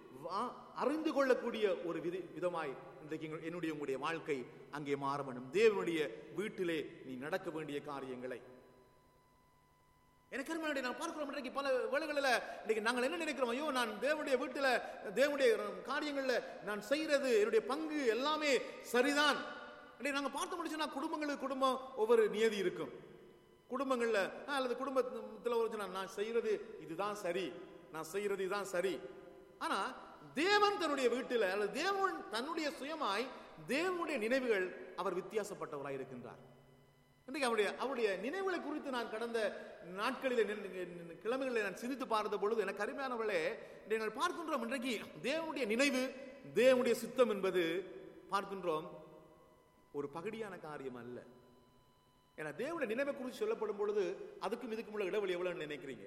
வா- அறிந்து கொள்ளக்கூடிய ஒரு விதி விதமாய் இன்றைக்கு எங்கள்- என்னுடைய உங்களுடைய வாழ்க்கை அங்கே மாற வேண்டும் தேவனுடைய வீட்டிலே நீ நடக்க வேண்டிய காரியங்களை எனக்கு அருமையானவர்களே, நான் பார்க்கிறோம் இன்றைக்கு பல வேளைகளில் இன்னைக்கு நாங்கள் என்ன நினைக்கிறோம் ஐயோ நான் தேவனுடைய வீட்டில் தேவனுடைய காரியங்கள்ல நான் செய்யறது என்னுடைய பங்கு எல்லாமே சரிதான் இன்னைக்கு நாங்கள் பார்த்து முடிச்சுன்னா குடும்பங்களுக்கு குடும்பம் ஒவ்வொரு நியதி இருக்கும் குடும்பங்கள்ல ஆ, அல்லது குடும்பத்தில் ஒரு சொன்னா, நான் செய்யறது இதுதான் சரி நான் செய்யறது இதுதான் சரி ஆனா தேவன் தன்னுடைய வீட்டில் அல்லது தேவன் தன்னுடைய சுயமாய் தேவனுடைய நினைவுகள் அவர் வித்தியாசப்பட்டவராய் இருக்கின்றார் இன்றைக்கு அவருடைய அவருடைய நினைவுகளை குறித்து நான் கடந்த நாட்களில் நின்று- நின்று- கிழமைகளில் நான் சிந்தித்து பார்த்த பொழுது எனக்கு அருமையானவர்களே இன்றைக்கு நாங்கள் பார்க்கின்றோம் இன்றைக்கு தேவனுடைய நினைவு தேவனுடைய சித்தம் என்பது பார்க்கின்றோம் ஒரு பகடியான காரியம் அல்ல ஏன்னா தேவனுடைய நினைவை குறித்து சொல்லப்படும் பொழுது அதுக்கும் இதுக்கும் உள்ள இடைவெளி எவ்வளவுன்னு நினைக்கிறீங்க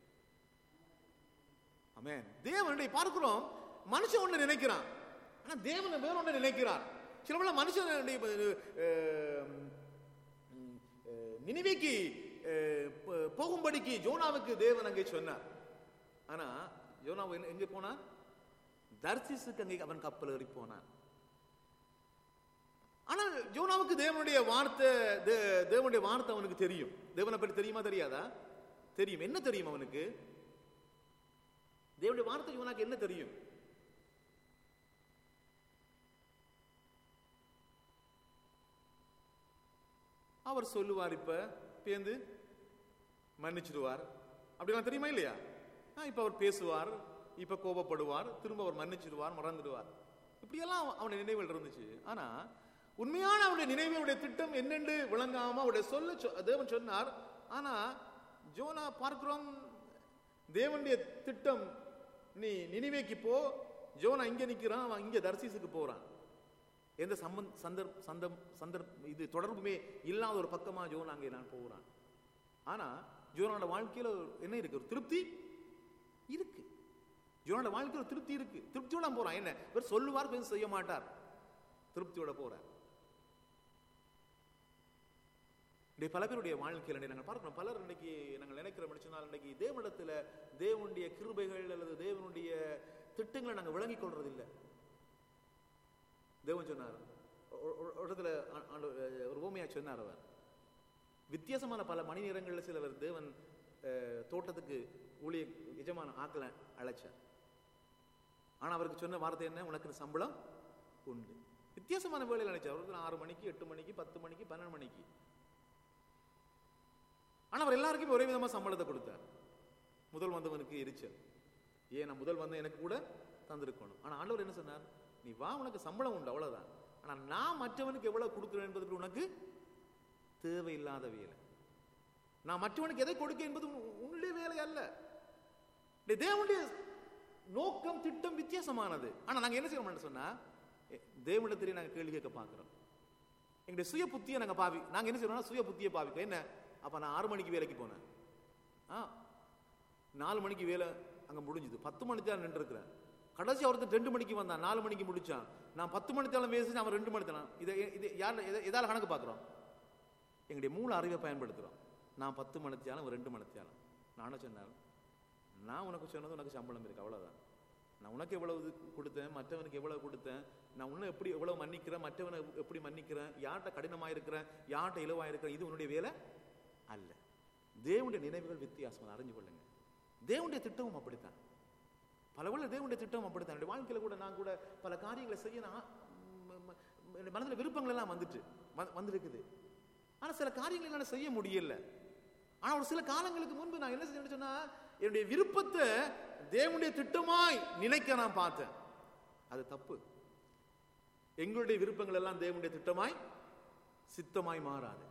ஆமென் தேவனுடைய பார்க்கிறோம் மனுஷன் ஒண்ணு நினைக்கிறான் ஆனா தேவன் வேற ஒண்ணு நினைக்கிறார் சில வேளை மனுஷன் அஹ், உம், அஹ், நினிவேக்கு அஹ், போ- போகும்படிக்கு ஜோனாவுக்கு தேவன் அங்கே சொன்னார் ஆனா யோனா எங்க- எங்க போனான் தர்சிசுக்கு அங்கே அவன் கப்பல் ஏறி போனான் ஆனால் ஜோனாவுக்கு தேவனுடைய வார்த்தை தே- தேவனுடைய வார்த்தை அவனுக்கு தெரியும் தேவனை பற்றி தெரியுமா தெரியாதா தெரியும் என்ன தெரியும் அவனுக்கு தேவனுடைய வார்த்தை யோனாக்கு என்ன தெரியும் அவர் சொல்லுவார் இப்ப பேந்து மன்னிச்சிடுவார் அப்படிலாம் தெரியுமா இல்லையா ஆ, இப்ப அவர் பேசுவார் இப்ப கோபப்படுவார் திரும்ப அவர் மன்னிச்சிடுவார் மறந்துடுவார் இப்படியெல்லாம் அவனுடைய நினைவுகள் இருந்துச்சு ஆனா உண்மையான அவருடைய நினைவு அவருடைய திட்டம் என்னென்று விளங்காம அவருடைய சொல்ல சொ- தேவன் சொன்னார் ஆனா ஜோனா பார்க்கிறோம் தேவனுடைய திட்டம் நீ நினைவேக்கு போ ஜோனா இங்க நிக்கிறான் அவன் இங்க தர்சீசுக்கு போறான் எந்த சம்பந்த சந்தர் சந்தம் சந்தர் இது தொடர்புமே இல்லாத ஒரு பக்கமா ஜோன் அங்கே நான் போகிறான் ஆனா ஜோனோட வாழ்க்கையில ஒரு- என்ன இருக்கு ஒரு திருப்தி இருக்கு ஜோனோட வாழ்க்கையில ஒரு திருப்தி இருக்கு திருப்தியோட அவன் போறான் என்ன இவர் சொல்லுவார் பேச செய்ய மாட்டார் திருப்தியோட போறார் இன்றைய பல பேருடைய வாழ்க்கையில் இன்றைய நாங்கள் பார்க்கிறோம் பலர் இன்னைக்கு நாங்கள் நினைக்கிறோம் சொன்னால் இன்னைக்கு தேவனிடத்துல தேவனுடைய கிருபைகள் அல்லது தேவனுடைய திட்டங்களை நாங்கள் விளங்கிக் கொள்றதில்லை தேவன் சொன்னார் ஒரு- ஒரு- ஒரு இடத்துல ஆ- ஆண்டவர், அஹ், ஒரு ஓமையா சொன்னார் அவர் வித்தியாசமான பல மணி நேரங்களில் சிலவர் தேவன் அஹ், தோட்டத்துக்கு ஊழிய எஜமான ஆக்கல அழைச்சார் ஆனா அவருக்கு சொன்ன வார்த்தை என்ன உனக்கு சம்பளம் உண்டு வித்தியாசமான வேலையில் நினைச்சார் ஒரு ஆறு மணிக்கு எட்டு மணிக்கு பத்து மணிக்கு பன்னெண்டு மணிக்கு ஆனா அவர் எல்லாருக்கும் ஒரே விதமா சம்பளத்தை கொடுத்தார் முதல் வந்தவனுக்கு எரிச்சல் ஏன் நான் முதல் வந்த எனக்கு கூட தந்திருக்கணும் ஆனா ஆண்டவர் என்ன சொன்னார் நீ வா உனக்கு சம்பளம் உண்டு அவ்வளவுதான் ஆனா நான் மற்றவனுக்கு எவ்வளவு கொடுக்கிறேன் என்பதற்கு உனக்கு தேவையில்லாத வேலை நான் மற்றவனுக்கு எதை கொடுக்க என்பது உன்- உன்னுடைய வேலை அல்ல டேய், தேவனுடைய நோக்கம் திட்டம் வித்தியாசமானது ஆனா நாங்க என்ன செய்யறோம்னு சொன்னா எ, தேவனிடத்திலே நாங்க கேள்வி கேட்க பார்க்கிறோம் எங்களுடைய சுய புத்தியை நாங்க பாவி நாங்க என்ன செய்யறோம்னா சுய புத்தியை பாவிக்கிறோம் என்ன அப்ப நான் ஆறு மணிக்கு வேலைக்கு போனேன் ஆ நாலு மணிக்கு வேலை அங்க முடிஞ்சுது பத்து மணிக்கு தான் நின்றுருக்கிறேன் கடைசி ஒருத்தன் ரெண்டு மணிக்கு வந்தான் நாலு மணிக்கு முடிச்சான் நான் பத்து மணித்தாலும் பேசி அவன் ரெண்டு மணி தான் இதை இது யார் எதால கணக்கு பார்க்குறோம் எங்களுடைய மூல அறிவை பயன்படுத்துகிறோம் நான் பத்து மணித்தியாலும் அவன் ரெண்டு மணித்தியாலும் நானும் சொன்னார் நான் உனக்கு சொன்னது உனக்கு சம்பளம் இருக்கு அவ்வளவுதான் நான் உனக்கு எவ்வளவு இது கொடுத்தேன் மற்றவனுக்கு எவ்வளவு கொடுத்தேன் நான் உன்னை எப்படி எவ்வளவு மன்னிக்கிறேன் மற்றவனை எப்படி மன்னிக்கிறேன் யார்கிட்ட கடினமா இருக்கிறேன் யார்கிட்ட இலவா இருக்கிறேன் இது உன்னுடைய வேலை அல்ல தேவனுடைய நினைவுகள் வித்தியாசம் அறிஞ்சு கொள்ளுங்க தேவனுடைய திட்டமும் அப்படித்தான் பல வேளை தேவனுடைய திட்டம் அப்படித்தான் என்னுடைய வாழ்க்கையில கூட நான் கூட பல காரியங்களை செய்ய நான் ம், ம், என்னுடைய மனதில் விருப்பங்கள் எல்லாம் வந்துட்டு வ- வந்திருக்குது ஆனா சில காரியங்களை என்னால செய்ய முடியல ஆனா ஒரு சில காலங்களுக்கு முன்பு நான் என்ன செஞ்சேன்னு சொன்னா என்னுடைய விருப்பத்தை தேவனுடைய திட்டமாய் நினைக்க நான் பார்த்தேன் அது தப்பு எங்களுடைய விருப்பங்கள் எல்லாம் தேவனுடைய திட்டமாய் சித்தமாய் மாறாது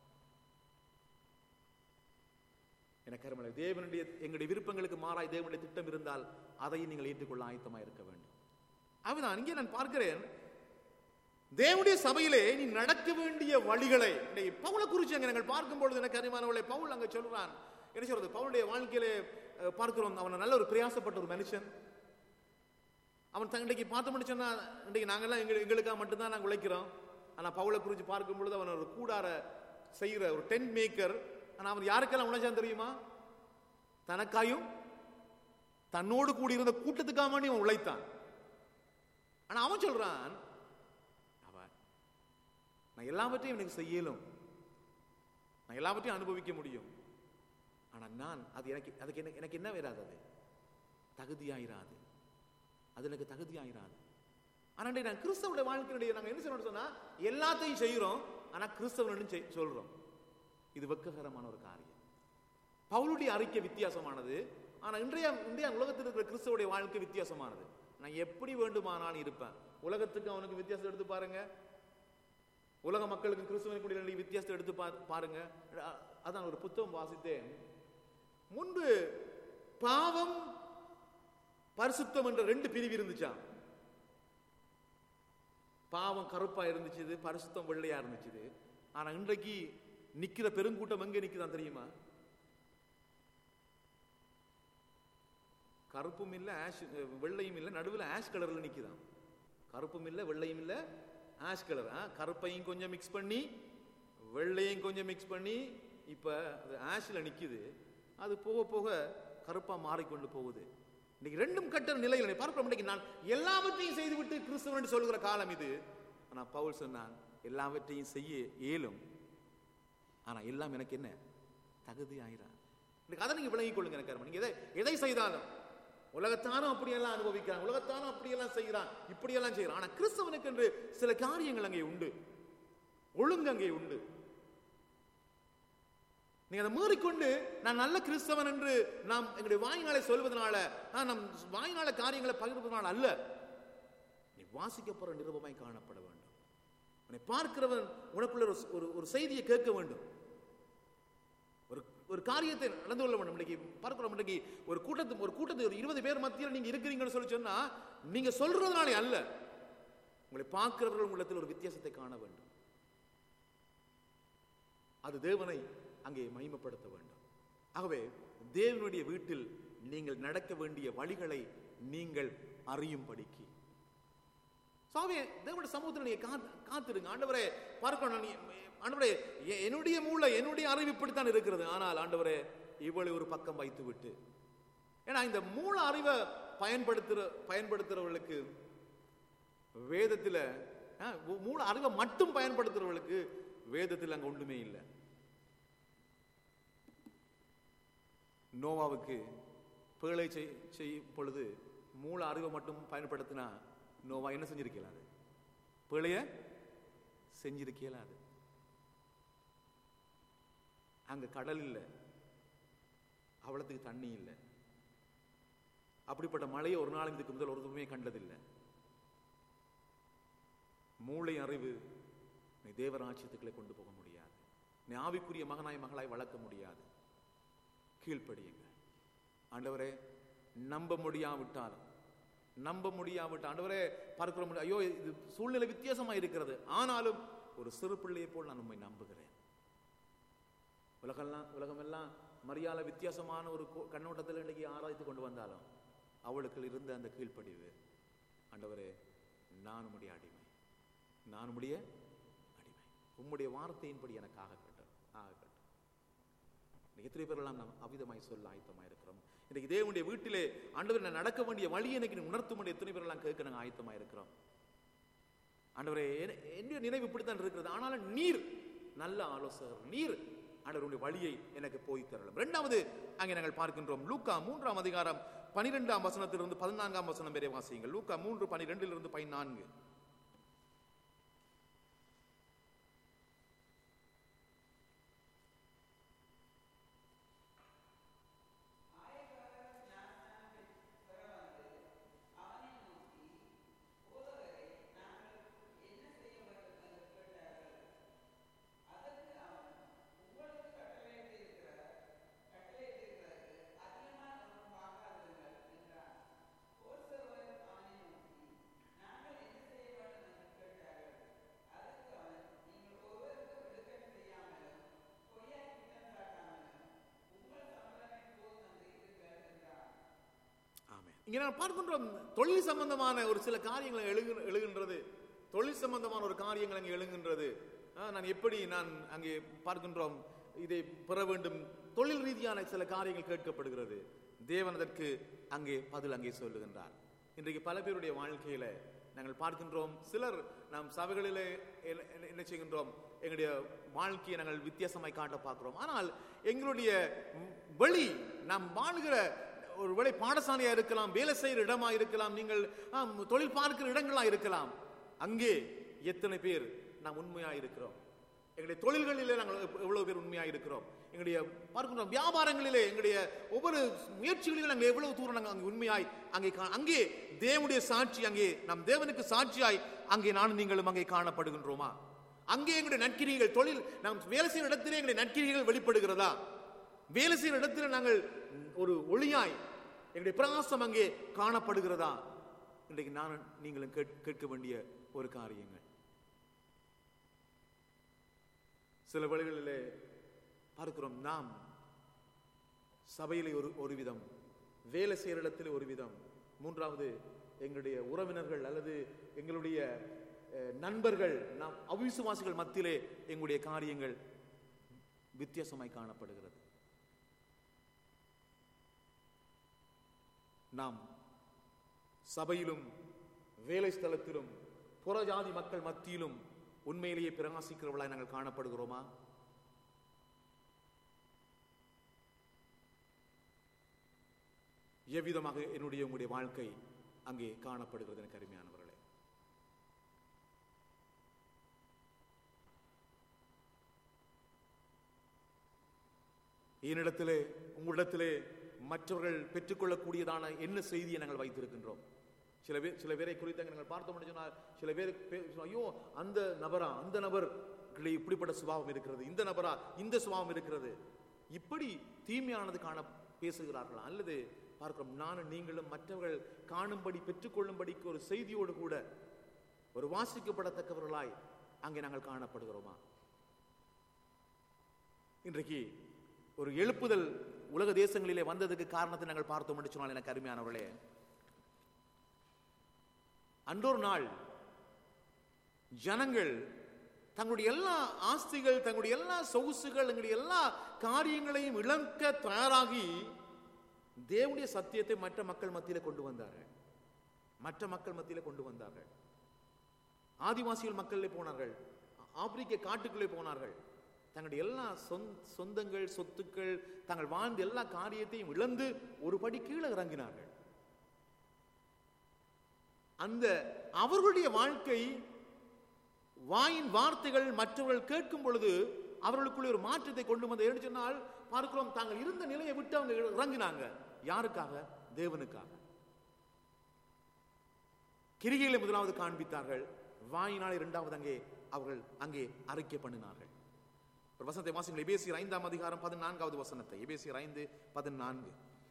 எனக்கு அருமலை தேவனுடைய எங்களுடைய விருப்பங்களுக்கு மாறாய் தேவனுடைய திட்டம் இருந்தால் அதையும் நீங்கள் ஏற்றுக்கொள்ள ஆயத்தமாக இருக்க வேண்டும் அதுதான் இங்கே நான் பார்க்கிறேன் தேவனுடைய சபையிலே நீ நடக்க வேண்டிய வழிகளை இன்னைக்கு பவுலை குறித்து அங்கே நாங்கள் பார்க்கும் பொழுது எனக்கு அறிமானவளை பவுல் அங்கே சொல்றான் என்ன சொல்றது பவுலுடைய வாழ்க்கையிலே அஹ், பார்க்கிறோம் அவன் நல்ல ஒரு பிரயாசப்பட்ட ஒரு மனுஷன் அவன் தன் இன்றைக்கு பார்த்தோம்னு சொன்னா இன்றைக்கு நாங்கெல்லாம் எங்க எங்களுக்காக மட்டும்தான் நாங்கள் உழைக்கிறோம் ஆனா பவுலை குறித்து பார்க்கும் பொழுது அவன் ஒரு கூடார செய்கிற ஒரு டென்ட் மேக்கர் ஆனா அவன் யாருக்கெல்லாம் உழைச்சான் தெரியுமா தனக்காயும் தன்னோடு கூடியிருந்த கூட்டத்துக்காக வேண்டி அவன் உழைத்தான் ஆனா அவன் சொல்றான் அவன் நான் எல்லாவற்றையும் எனக்கு செய்யலும் நான் எல்லாவற்றையும் அனுபவிக்க முடியும் ஆனா நான் அது எனக்கு அதுக்கு எனக்கு எனக்கு என்ன வராது அது தகுதியாயிராது அது எனக்கு தகுதியாயிராது ஆனா இன்றைக்கு நான் கிறிஸ்தவனுடைய வாழ்க்கையினுடைய நாங்க என்ன செய்யணும்னு சொன்னா எல்லாத்தையும் செய்கிறோம் ஆனா கிறிஸ்தவனும் செய்- சொல்றோம் இது வெக்ககரமான ஒரு காரியம் பவுலுடைய அறிக்கை வித்தியாசமானது ஆனா இன்றைய இன்றைய உலகத்தில் இருக்கிற கிறிஸ்தவனுடைய வாழ்க்கை வித்தியாசமானது நான் எப்படி வேண்டுமானாலும் இருப்பேன் உலகத்துக்கு அவனுக்கு வித்தியாசம் எடுத்து பாருங்க உலக மக்களுக்கு கிறிஸ்துவனுக்கு இடையில வித்தியாசத்தை எடுத்து பா- பாருங்க அ- அதான் ஒரு புத்தகம் வாசித்தேன் முன்பு பாவம் பரிசுத்தம் என்ற ரெண்டு பிரிவு இருந்துச்சாம் பாவம் கருப்பா இருந்துச்சு பரிசுத்தம் வெள்ளையா இருந்துச்சு ஆனா இன்றைக்கு நிக்கிற பெருங்கூட்டம் எங்க நிக்குதான் தெரியுமா கருப்பும் இல்ல ஆஷ் வெள்ளையும் இல்ல நடுவுல ஆஷ் கலர்ல நிக்குதாம் கருப்பும் இல்ல வெள்ளையும் இல்ல ஆஷ் கலர் கருப்பையும் கொஞ்சம் மிக்ஸ் பண்ணி வெள்ளையும் கொஞ்சம் மிக்ஸ் பண்ணி இப்ப அது ஆஷ்ல நிக்குது அது போக போக கருப்பா மாறிக்கொண்டு போகுது இன்னைக்கு ரெண்டும் கட்ட நிலையில் பார்க்கிறோம் இன்னைக்கு நான் எல்லாவற்றையும் செய்துவிட்டு கிறிஸ்தவன் என்று சொல்லுகிற காலம் இது ஆனா பவுல் சொன்னான் எல்லாவற்றையும் செய்ய இயலும் ஆனா எல்லாம் எனக்கு என்ன தகுதி ஆயிரான் இன்னைக்கு அதை நீங்க விளங்கிக் கொள்ளுங்க எனக்கு நீங்க எதை எதை செய்தாலும் உலகத்தானும் அப்படியெல்லாம் அனுபவிக்கிறான் உலகத்தானும் அப்படியெல்லாம் செய்கிறான் இப்படியெல்லாம் செய்கிறான் ஆனா கிறிஸ்தவனுக்கு என்று சில காரியங்கள் அங்கே உண்டு ஒழுங்கு அங்கே உண்டு நீங்க அதை மீறிக்கொண்டு நான் நல்ல கிறிஸ்தவன் என்று நாம் எங்களுடைய வாயினாலே சொல்வதனால ஆ, நம் வாயினால காரியங்களை பகிர்வதனால அல்ல நீ வாசிக்கப்படுற நிருபமாய் காணப்பட வேண்டும் உன்னை பார்க்கிறவன் உனக்குள்ள ஒரு ஒரு ஒரு செய்தியை கேட்க வேண்டும் ஒரு ஒரு காரியத்தை நடந்து கொள்ள வேண்டும் இன்னைக்கு பார்க்கிறோம் இன்னைக்கு ஒரு கூட்டத்து ஒரு கூட்டத்து ஒரு இருபது பேர் மத்தியில் நீங்க இருக்கிறீங்கன்னு சொல்லி சொன்னா நீங்க சொல்றதுனாலே அல்ல உங்களை பார்க்கிறவர்கள் உள்ளத்தில் ஒரு வித்தியாசத்தை காண வேண்டும் அது தேவனை அங்கே மகிமைப்படுத்த வேண்டும் ஆகவே தேவனுடைய வீட்டில் நீங்கள் நடக்க வேண்டிய வழிகளை நீங்கள் அறியும்படிக்கு சாமி தேவனுடைய சமூகத்தில் நீங்க காத்து காத்திருங்க ஆண்டவரே பார்க்கணும் நீ ஆண்டவரே எ- என்னுடைய மூளை என்னுடைய அறிவு இப்படித்தான் இருக்கிறது ஆனால் ஆண்டவரே இவளை ஒரு பக்கம் வைத்து விட்டு ஏன்னா இந்த மூல அறிவை பயன்படுத்துற பயன்படுத்துறவர்களுக்கு வேதத்துல ஆ, மூ- மூல அறிவை மட்டும் பயன்படுத்துறவர்களுக்கு வேதத்தில் அங்க ஒன்றுமே இல்லை நோவாவுக்கு பேழை செய் செய்யும் பொழுது மூல அறிவை மட்டும் பயன்படுத்தினா நோவா என்ன செஞ்சிருக்கலாது பேழைய செஞ்சிருக்கலாது அங்க கடல் இல்லை அவ்வளத்துக்கு தண்ணி இல்லை அப்படிப்பட்ட மழையை ஒரு நாள் இதுக்கு முதல் ஒருதுமே கண்டதில்லை மூளை அறிவு நீ தேவராட்சியத்துக்களை கொண்டு போக முடியாது நீ ஆவிக்குரிய மகனாய் மகளாய் வளர்க்க முடியாது கீழ்ப்படியுங்க ஆண்டவரே நம்ப முடியாவிட்டாலும் நம்ப முடியாவிட்ட ஆண்டவரே பார்க்கிற முடியும் ஐயோ இது சூழ்நிலை வித்தியாசமா இருக்கிறது ஆனாலும் ஒரு சிறு பிள்ளையை போல் நான் உண்மை நம்புகிறேன் உலகெல்லாம் உலகமெல்லாம் மரியாதை வித்தியாசமான ஒரு கோ- கண்ணோட்டத்தில் இன்றைக்கு ஆராய்த்து கொண்டு வந்தாலும் அவளுக்கு இருந்த அந்த கீழ்ப்படிவு ஆண்டவரே நான் உம்முடைய அடிமை நான் உம்முடைய அடிமை உம்முடைய வார்த்தையின்படி எனக்கு ஆகட்டும் ஆகட்டும் இன்னைக்கு எத்தனை பேரெல்லாம் நாம் அவிதமாய் சொல்ல ஆயத்தமாய் இருக்கிறோம் இன்னைக்கு தேவனுடைய வீட்டிலே ஆண்டவர் நான் நடக்க வேண்டிய வழி எனக்கு நீ உணர்த்தும் எத்தனை பேரெல்லாம் கேட்க நாங்கள் ஆயத்தமாய் இருக்கிறோம் ஆண்டவரே என்- என்னுடைய நினைவு இப்படித்தான் இருக்கிறது ஆனாலும் நீர் நல்ல ஆலோசகர் நீர் ஆண்டவருடைய வழியை எனக்கு போய் தரலாம் இரண்டாவது அங்கே நாங்கள் பார்க்கின்றோம் லூக்கா மூன்றாம் அதிகாரம் பனிரெண்டாம் வசனத்திலிருந்து பதினான்காம் வசனம் வரை வாசியுங்கள் லூக்கா மூன்று பனிரெண்டிலிருந்து பதினான்கு ஆமென். இங்க நான் பார்க்கின்றோம் தொழில் சம்பந்தமான ஒரு சில காரியங்கள் எழுகு எழுகின்றது தொழில் சம்பந்தமான ஒரு காரியங்கள் அங்கே எழுகின்றது ஆ, நான் எப்படி நான் அங்கே பார்க்கின்றோம் இதை பெற வேண்டும் தொழில் ரீதியான சில காரியங்கள் கேட்கப்படுகிறது தேவன் அதற்கு அங்கே பதில் அங்கே சொல்லுகின்றார் இன்றைக்கு பல பேருடைய வாழ்க்கையில நாங்கள் பார்க்கின்றோம் சிலர் நாம் சபைகளிலே என்ன- என்ன- என்ன செய்கின்றோம் எங்களுடைய வாழ்க்கையை நாங்கள் வித்தியாசமாய் காட்ட பார்க்கிறோம் ஆனால் எங்களுடைய ம், வெளி நாம் வாழ்கிற ஒரு வேளை பாடசாலையா இருக்கலாம் வேலை செய்கிற இடமா இருக்கலாம் நீங்கள் ஆம், தொழில் பார்க்கிற இடங்களா இருக்கலாம் அங்கே எத்தனை பேர் நாம் உண்மையா இருக்கிறோம் எங்களுடைய தொழில்களிலே நாங்கள் எவ்- எவ்வளவு பேர் உண்மையா இருக்கிறோம் எங்களுடைய பார்க்கின்றோம் வியாபாரங்களிலே எங்களுடைய ஒவ்வொரு முயற்சிகளிலும் நாங்கள் எவ்வளவு தூரம் நாங்கள் அங்கே உண்மையாய் அங்கே கா- அங்கே தேவனுடைய சாட்சி அங்கே நம் தேவனுக்கு சாட்சியாய் அங்கே நானும் நீங்களும் அங்கே காணப்படுகின்றோமா அங்கே எங்களுடைய நற்கிரிகள் தொழில் நாம் வேலை செய்கிற இடத்திலே எங்களுடைய நற்கிரிகள் வெளிப்படுகிறதா வேலை செய்கிற இடத்துல நாங்கள் ஒரு ஒளியாய் எங்களுடைய பிரகாசம் அங்கே காணப்படுகிறதா இன்றைக்கு நான் நீங்களும் கேட்- கேட்க வேண்டிய ஒரு காரியங்கள் சில வேளைகளிலே பார்க்கிறோம் நாம் சபையிலே ஒரு ஒரு விதம் வேலை செய்கிற இடத்திலே ஒரு விதம் மூன்றாவது எங்களுடைய உறவினர்கள் அல்லது எங்களுடைய அஹ், நண்பர்கள் நாம் அவிசுவாசிகள் மத்தியிலே எங்களுடைய காரியங்கள் வித்தியாசமாய் காணப்படுகிறது நாம் சபையிலும் வேலை ஸ்தலத்திலும் புறஜாதி மக்கள் மத்தியிலும் உண்மையிலேயே பிரகாசிக்கிறவர்களாய் நாங்கள் காணப்படுகிறோமா எவ்விதமாக என்னுடைய உங்களுடைய வாழ்க்கை அங்கே காணப்படுகிறது எனக்கு அருமையானவர்களே என்னிடத்திலே உங்களிடத்திலே மற்றவர்கள் பெற்றுக்கொள்ளக்கூடியதான என்ன செய்தியை நாங்கள் வைத்திருக்கின்றோம் சில பேர் சில பேரை குறித்து அங்கே நாங்கள் பார்த்தோம் என்று சொன்னால் சில பேர் பே- ஐயோ அந்த நபரா அந்த நபர் இப்படிப்பட்ட சுபாவம் இருக்கிறது இந்த நபரா இந்த சுபாவம் இருக்கிறது இப்படி தீமையானது காண பேசுகிறார்களா அல்லது பார்க்கிறோம் நானும் நீங்களும் மற்றவர்கள் காணும்படி பெற்றுக்கொள்ளும்படிக்கு ஒரு செய்தியோடு கூட ஒரு வாசிக்கப்படத்தக்கவர்களாய் அங்கே நாங்கள் காணப்படுகிறோமா இன்றைக்கு ஒரு எழுப்புதல் உலக தேசங்களிலே வந்ததுக்கு காரணத்தை நாங்கள் பார்த்தோம் என்று சொன்னால் எனக்கு அருமையானவர்களே அன்றொரு நாள் ஜனங்கள் தங்களுடைய எல்லா ஆஸ்திகள் தங்களுடைய எல்லா சொகுசுகள் தங்களுடைய எல்லா காரியங்களையும் இழக்க தயாராகி தேவனுடைய சத்தியத்தை மற்ற மக்கள் மத்தியில கொண்டு வந்தார்கள் மற்ற மக்கள் மத்தியில கொண்டு வந்தார்கள் ஆதிவாசிகள் மக்களிலே போனார்கள் ஆப்பிரிக்க காட்டுக்குள்ளே போனார்கள் தங்களுடைய எல்லா சொந்த சொந்தங்கள் சொத்துக்கள் தாங்கள் வாழ்ந்த எல்லா காரியத்தையும் இழந்து ஒரு படி கீழே இறங்கினார்கள் அந்த அவர்களுடைய வாழ்க்கை வாயின் வார்த்தைகள் மற்றவர்கள் கேட்கும் பொழுது அவர்களுக்குள்ளே ஒரு மாற்றத்தை கொண்டு வந்து ஏன்னு சொன்னால் பார்க்கிறோம் தாங்கள் இருந்த நிலையை விட்டு அவங்க இறங்கினாங்க யாருக்காக தேவனுக்காக கிரிகையில முதலாவது காண்பித்தார்கள் வாயினால் இரண்டாவது அங்கே அவர்கள் அங்கே அறிக்கை பண்ணினார்கள் ஒரு வசனத்தை வாசிங்கள் எபேசியர் ஐந்தாம் அதிகாரம் பதினான்காவது வசனத்தை எபேசியர் ஐந்து பதினான்கு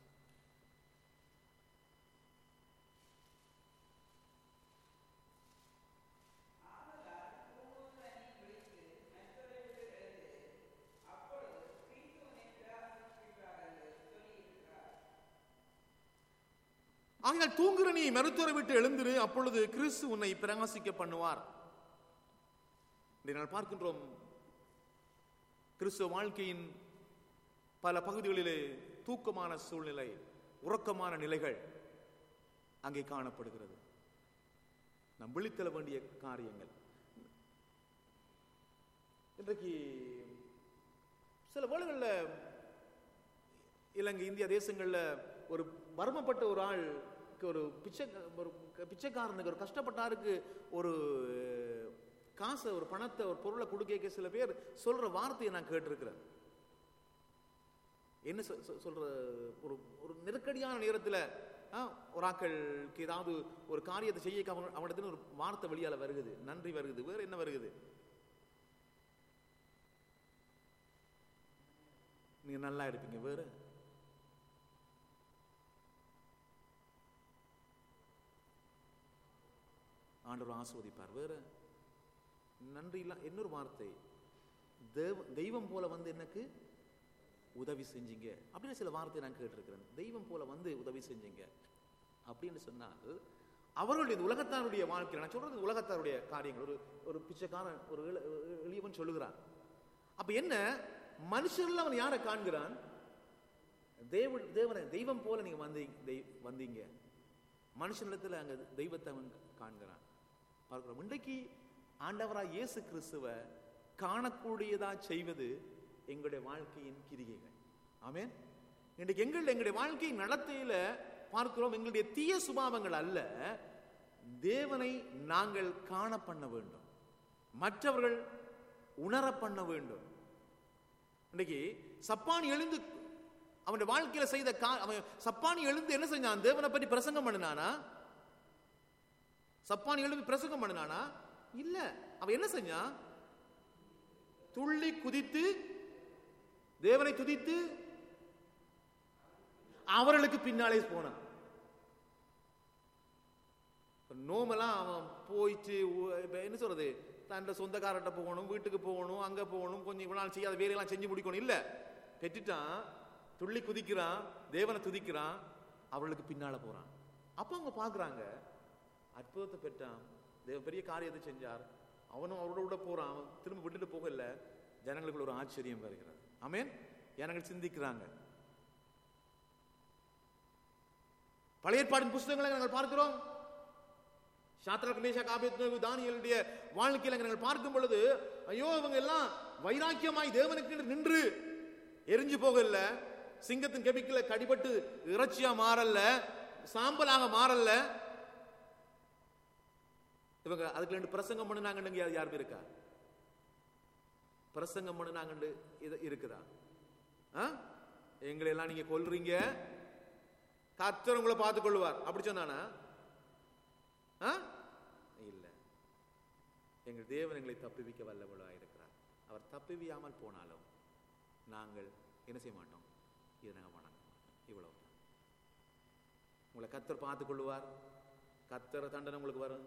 ஆகையால் தூங்குற நீ மருத்துவரை விட்டு எழுந்திரு அப்பொழுது கிறிஸ்து உன்னை பிரகாசிக்க பண்ணுவார் இதை நான் பார்க்கின்றோம் கிறிஸ்துவ வாழ்க்கையின் பல பகுதிகளிலே தூக்கமான சூழ்நிலை உறக்கமான நிலைகள் அங்கே காணப்படுகிறது நாம் விழித்தெழ வேண்டிய காரியங்கள் இன்றைக்கு சில வேளைகளில் இலங்கை இந்திய தேசங்கள்ல ஒரு வறுமைப்பட்ட ஒரு ஆளுக்கு ஒரு பிச்சை ஒரு பிச்சைக்காரனுக்கு ஒரு கஷ்டப்பட்டாருக்கு ஒரு காசை ஒரு பணத்தை ஒரு பொருளை கொடுக்க சில பேர் சொல்ற வார்த்தையை நான் கேட்டிருக்கிறேன் என்ன சொ- சொ- சொல்ற ஒரு ஒரு நெருக்கடியான நேரத்துல ஆ, ஒரு ஆக்களுக்கு ஏதாவது ஒரு காரியத்தை செய்ய அவன் அவனிடத்துல ஒரு வார்த்தை வெளியால வருகுது நன்றி வருகுது வேற என்ன வருகுது நீங்க நல்லா இருப்பீங்க வேற ஆண்டவர் ஆஸ்வதிப்பார் வேற நன்றி இல்ல இன்னொரு வார்த்தை தேவ தெய்வம் போல வந்து எனக்கு உதவி செஞ்சீங்க அப்படின்னு சில வார்த்தை நான் கேட்டிருக்கிறேன் தெய்வம் போல வந்து உதவி செஞ்சீங்க அப்படின்னு சொன்னால் அவர்களுடைய இந்த உலகத்தாருடைய வாழ்க்கை நான் சொல்றது உலகத்தாருடைய காரியங்கள் ஒரு ஒரு பிச்சைக்காரன் ஒரு எள- எளியவன் சொல்லுகிறான் அப்ப என்ன மனுஷர்ல அவன் யாரை காண்கிறான் தேவ தேவனை தெய்வம் போல நீங்க வந்தீங்க தெய்- வந்தீங்க மனுஷனிடத்துல அங்க தெய்வத்தை அவன் காண்கிறான் பார்க்கிறோம் இன்றைக்கு ஆண்டவராய் இயேசு கிறிஸ்துவ காணக்கூடியதா செய்வது எங்களுடைய வாழ்க்கையின் கிரிகைகள் ஆமென் இன்றைக்கு எங்கள் எங்களுடைய வாழ்க்கையின் நடத்தையில பார்க்கிறோம் எங்களுடைய தீய சுபாவங்கள் அல்ல தேவனை நாங்கள் காண பண்ண வேண்டும் மற்றவர்கள் உணர பண்ண வேண்டும் இன்னைக்கு சப்பானி எழுந்து அவனுடைய வாழ்க்கையில செய்த கா- அவன் சப்பானி எழுந்து என்ன செஞ்சான் தேவனை பற்றி பிரசங்கம் பண்ணினானா சப்பானி எழுந்து பிரசங்கம் பண்ணினானா இல்ல அவன் என்ன செஞ்சான் துள்ளி குதித்து தேவனை துதித்து அவர்களுக்கு பின்னாலே போனான் இப்ப நோமெல்லாம் அவன் போயிட்டு உ- இப்ப என்ன சொல்றது தன் சொந்தக்காரர்கிட்ட போகணும் வீட்டுக்கு போகணும் அங்க போகணும் கொஞ்சம் இவ்வளவு நாள் செய்யாத வேலையெல்லாம் செஞ்சு முடிக்கணும் இல்ல பெற்றுட்டான் துள்ளி குதிக்கிறான் தேவனை துதிக்கிறான் அவர்களுக்கு பின்னால போறான் அப்ப அவங்க பாக்குறாங்க அற்புதத்தை பெற்றான் தேவ பெரிய காரியத்தை செஞ்சார் அவனும் அவரோட கூட போறான் அவன் திரும்ப விட்டுட்டு போகல ஜனங்களுக்குள்ள ஒரு ஆச்சரியம் வருகிறது ஆமென் ஜனங்கள் சிந்திக்கிறாங்க பழைய ஏற்பாடின் புஸ்தகங்களை நாங்கள் பார்க்கிறோம் சாத்திரக் மேஷாக் ஆபேத்நேகோ தானியேலுடைய வாழ்க்கையில நாங்கள் பார்க்கும் பொழுது ஐயோ இவங்க எல்லாம் வைராக்கியமாய் தேவனுக்கு நின்று எரிஞ்சு போகல சிங்கத்தின் கெபிக்கல கடிபட்டு இறைச்சியா மாறல்ல சாம்பலாக மாறல்ல இவங்க அதுக்கு ரெண்டு பிரசங்கம் பண்ணுனாங்கன்னு யார் யாருமே இருக்கா பிரசங்கம் பண்ணுனாங்கன்னு இது இருக்குதா ஆ? எங்களை எல்லாம் நீங்க கொல்றீங்க கர்த்தர் உங்களை பார்த்துக் கொள்வார் அப்படி சொன்னானா ஆ? இல்ல எங்கள் தேவன் எங்களை தப்புவிக்க வல்லவளாக இருக்கிறார் அவர் தப்புவியாமல் போனாலும் நாங்கள் என்ன செய்ய மாட்டோம் இதை நாங்கள் வணங்க மாட்டோம் இவ்வளவு உங்களை கத்தர் பார்த்துக் கொள்வார் கத்தர தண்டனை உங்களுக்கு வரும்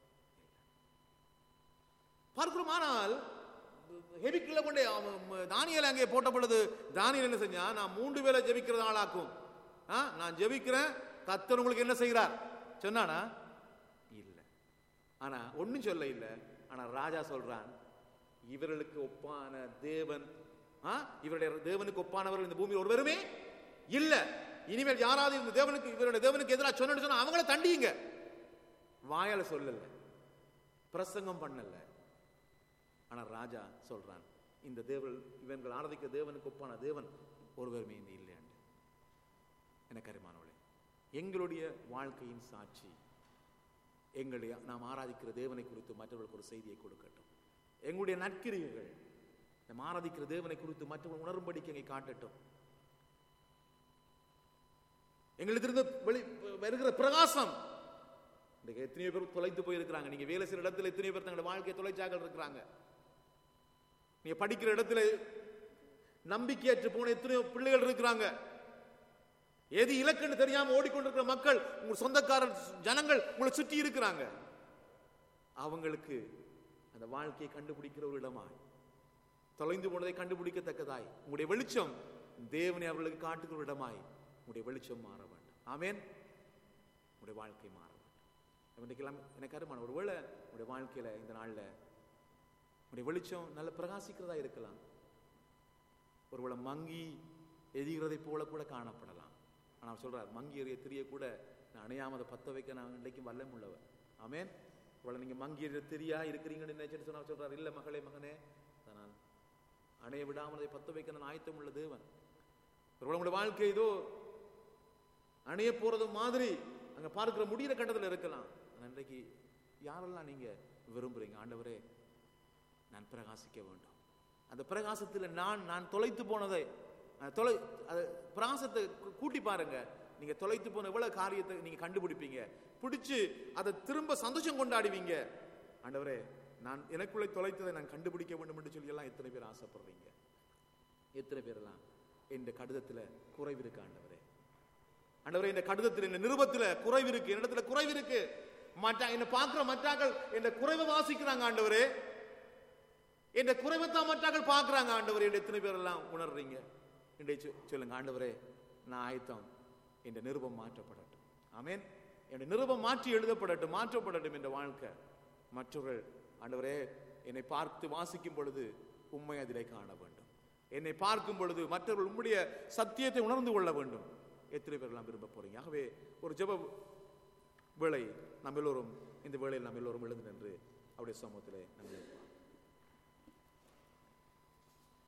பார்க்கிறோம் ஆனால் ஹெபிக்கில கொண்டே அவன் தானியல் அங்கே போட்ட பொழுது தானியல் என்ன செஞ்சான் நான் மூன்று வேளை ஜெபிக்கிறது ஆளாக்கும் ஆ, நான் ஜெபிக்கிறேன் கத்தர் உங்களுக்கு என்ன செய்கிறார் சொன்னானா இல்ல ஆனா ஒண்ணும் சொல்ல இல்ல ஆனா ராஜா சொல்றான் இவர்களுக்கு ஒப்பான தேவன் ஆ, இவருடைய தேவனுக்கு ஒப்பானவர்கள் இந்த பூமியில் ஒருவருமே இல்ல இனிமேல் யாராவது இந்த தேவனுக்கு இவருடைய தேவனுக்கு எதிராக சொன்னு சொன்னா அவங்கள தண்டியுங்க வாயால சொல்லல பிரசங்கம் பண்ணல ஆனா ராஜா சொல்றான் இந்த தேவன் இவன்கள் ஆராதிக்க தேவனுக்கு ஒப்பான தேவன் ஒருவருமே இந்த இல்லையாண்டு எனக்கு அருமானவளே எங்களுடைய வாழ்க்கையின் சாட்சி எங்களுடைய நாம் ஆராதிக்கிற தேவனை குறித்து மற்றவர்களுக்கு ஒரு செய்தியை கொடுக்கட்டும் எங்களுடைய நற்கிரியைகள் நாம் ஆராதிக்கிற தேவனை குறித்து மற்றவர்கள் உணரும்படிக்கு எங்களை காட்டட்டும் எங்களிடத்திலிருந்து வெளி வருகிற பிரகாசம் இன்றைக்கு எத்தனையோ பேர் தொலைத்து போயிருக்கிறாங்க நீங்க வேலை செய்யற இடத்துல எத்தனையோ பேர் தங்களோட வாழ்க்கையை தொலைச்சாக்கள் இருக்கிறாங்க நீங்க படிக்கிற இடத்துல நம்பிக்கையற்று போன எத்தனையோ பிள்ளைகள் இருக்கிறாங்க எது இலக்குன்னு தெரியாம ஓடிக்கொண்டிருக்கிற மக்கள் உங்க சொந்தக்காரர் ஜனங்கள் உங்களை சுற்றி இருக்கிறாங்க அவங்களுக்கு அந்த வாழ்க்கையை கண்டுபிடிக்கிற ஒரு இடமாய் தொலைந்து போனதை கண்டுபிடிக்கத்தக்கதாய் உங்களுடைய வெளிச்சம் தேவனை அவர்களுக்கு காட்டுகிற ஒரு இடமாய் உங்களுடைய வெளிச்சம் மாற வேண்டும் ஆமென் உங்களுடைய வாழ்க்கை மாற வேண்டும் இன்றைக்கெல்லாம் எனக்கு அருமான ஒருவேளை உங்களுடைய வாழ்க்கையில இந்த நாள்ல உங்களுடைய வெளிச்சம் நல்ல பிரகாசிக்கிறதா இருக்கலாம் ஒருவேளை மங்கி எரிகிறதை போல கூட காணப்படலாம் ஆனால் அவர் சொல்றார் மங்கி எறிய திரிய கூட நான் அணையாம அதை பத்த வைக்க நான் இன்றைக்கும் வல்லம் உள்ளவர் ஆமென் ஒருவேளை நீங்க மங்கி எறிய திரியா இருக்கிறீங்கன்னு நினைச்சுட்டு சொன்னா அவர் சொல்றார் இல்ல மகளே மகனே அதை நான் அணைய விடாமல் அதை பத்த வைக்க நான் ஆயத்தம் உள்ள தேவன் ஒருவேளை உங்களுடைய வாழ்க்கை ஏதோ அணைய போறது மாதிரி அங்க பார்க்கிற முடியிற கட்டத்தில் இருக்கலாம் ஆனா இன்றைக்கு யாரெல்லாம் நீங்க விரும்புறீங்க ஆண்டவரே நான் பிரகாசிக்க வேண்டும் அந்த பிரகாசத்தில் நான் நான் தொலைத்து போனதை நான் தொலை அது பிரகாசத்தை கூ- கூட்டி பாருங்க நீங்க தொலைத்து போன எவ்வளவு காரியத்தை நீங்க கண்டுபிடிப்பீங்க பிடிச்சு அதை திரும்ப சந்தோஷம் கொண்டாடுவீங்க ஆண்டவரே நான் எனக்குள்ளே தொலைத்ததை நான் கண்டுபிடிக்க வேண்டும் என்று சொல்லி எல்லாம் எத்தனை பேர் ஆசைப்படுறீங்க எத்தனை பேரெல்லாம் இந்த கடிதத்துல குறைவு இருக்கு ஆண்டவரே ஆண்டவரே இந்த கடிதத்தில் இந்த நிருபத்துல குறைவு இருக்கு என்னிடத்துல குறைவு இருக்கு மற்ற என்ன பார்க்கிற மற்றாக்கள் இந்த குறைவை வாசிக்கிறாங்க ஆண்டவரே என்ற குறைவைத்தான் மற்றாக்கள் பார்க்கறாங்க ஆண்டவரே என்று எத்தனை பேர் எல்லாம் உணர்றீங்க என்று சொ- சொல்லுங்க ஆண்டவரே நான் ஆயத்தம் என்ற நிருபம் மாற்றப்படட்டும் ஆமென் என்ற நிருபம் மாற்றி எழுதப்படட்டும் மாற்றப்படட்டும் என்ற வாழ்க்கை மற்றவர்கள் ஆண்டவரே என்னை பார்த்து வாசிக்கும் பொழுது உண்மை அதிலே காண வேண்டும் என்னை பார்க்கும் பொழுது மற்றவர்கள் உம்முடைய சத்தியத்தை உணர்ந்து கொள்ள வேண்டும் எத்தனை பேர் எல்லாம் விரும்ப போறீங்க ஆகவே ஒரு ஜெப வேளை நம்ம எல்லோரும் இந்த வேளையில் நம்ம எல்லோரும் எழுந்து நின்று அவருடைய சமூகத்திலே நம்ம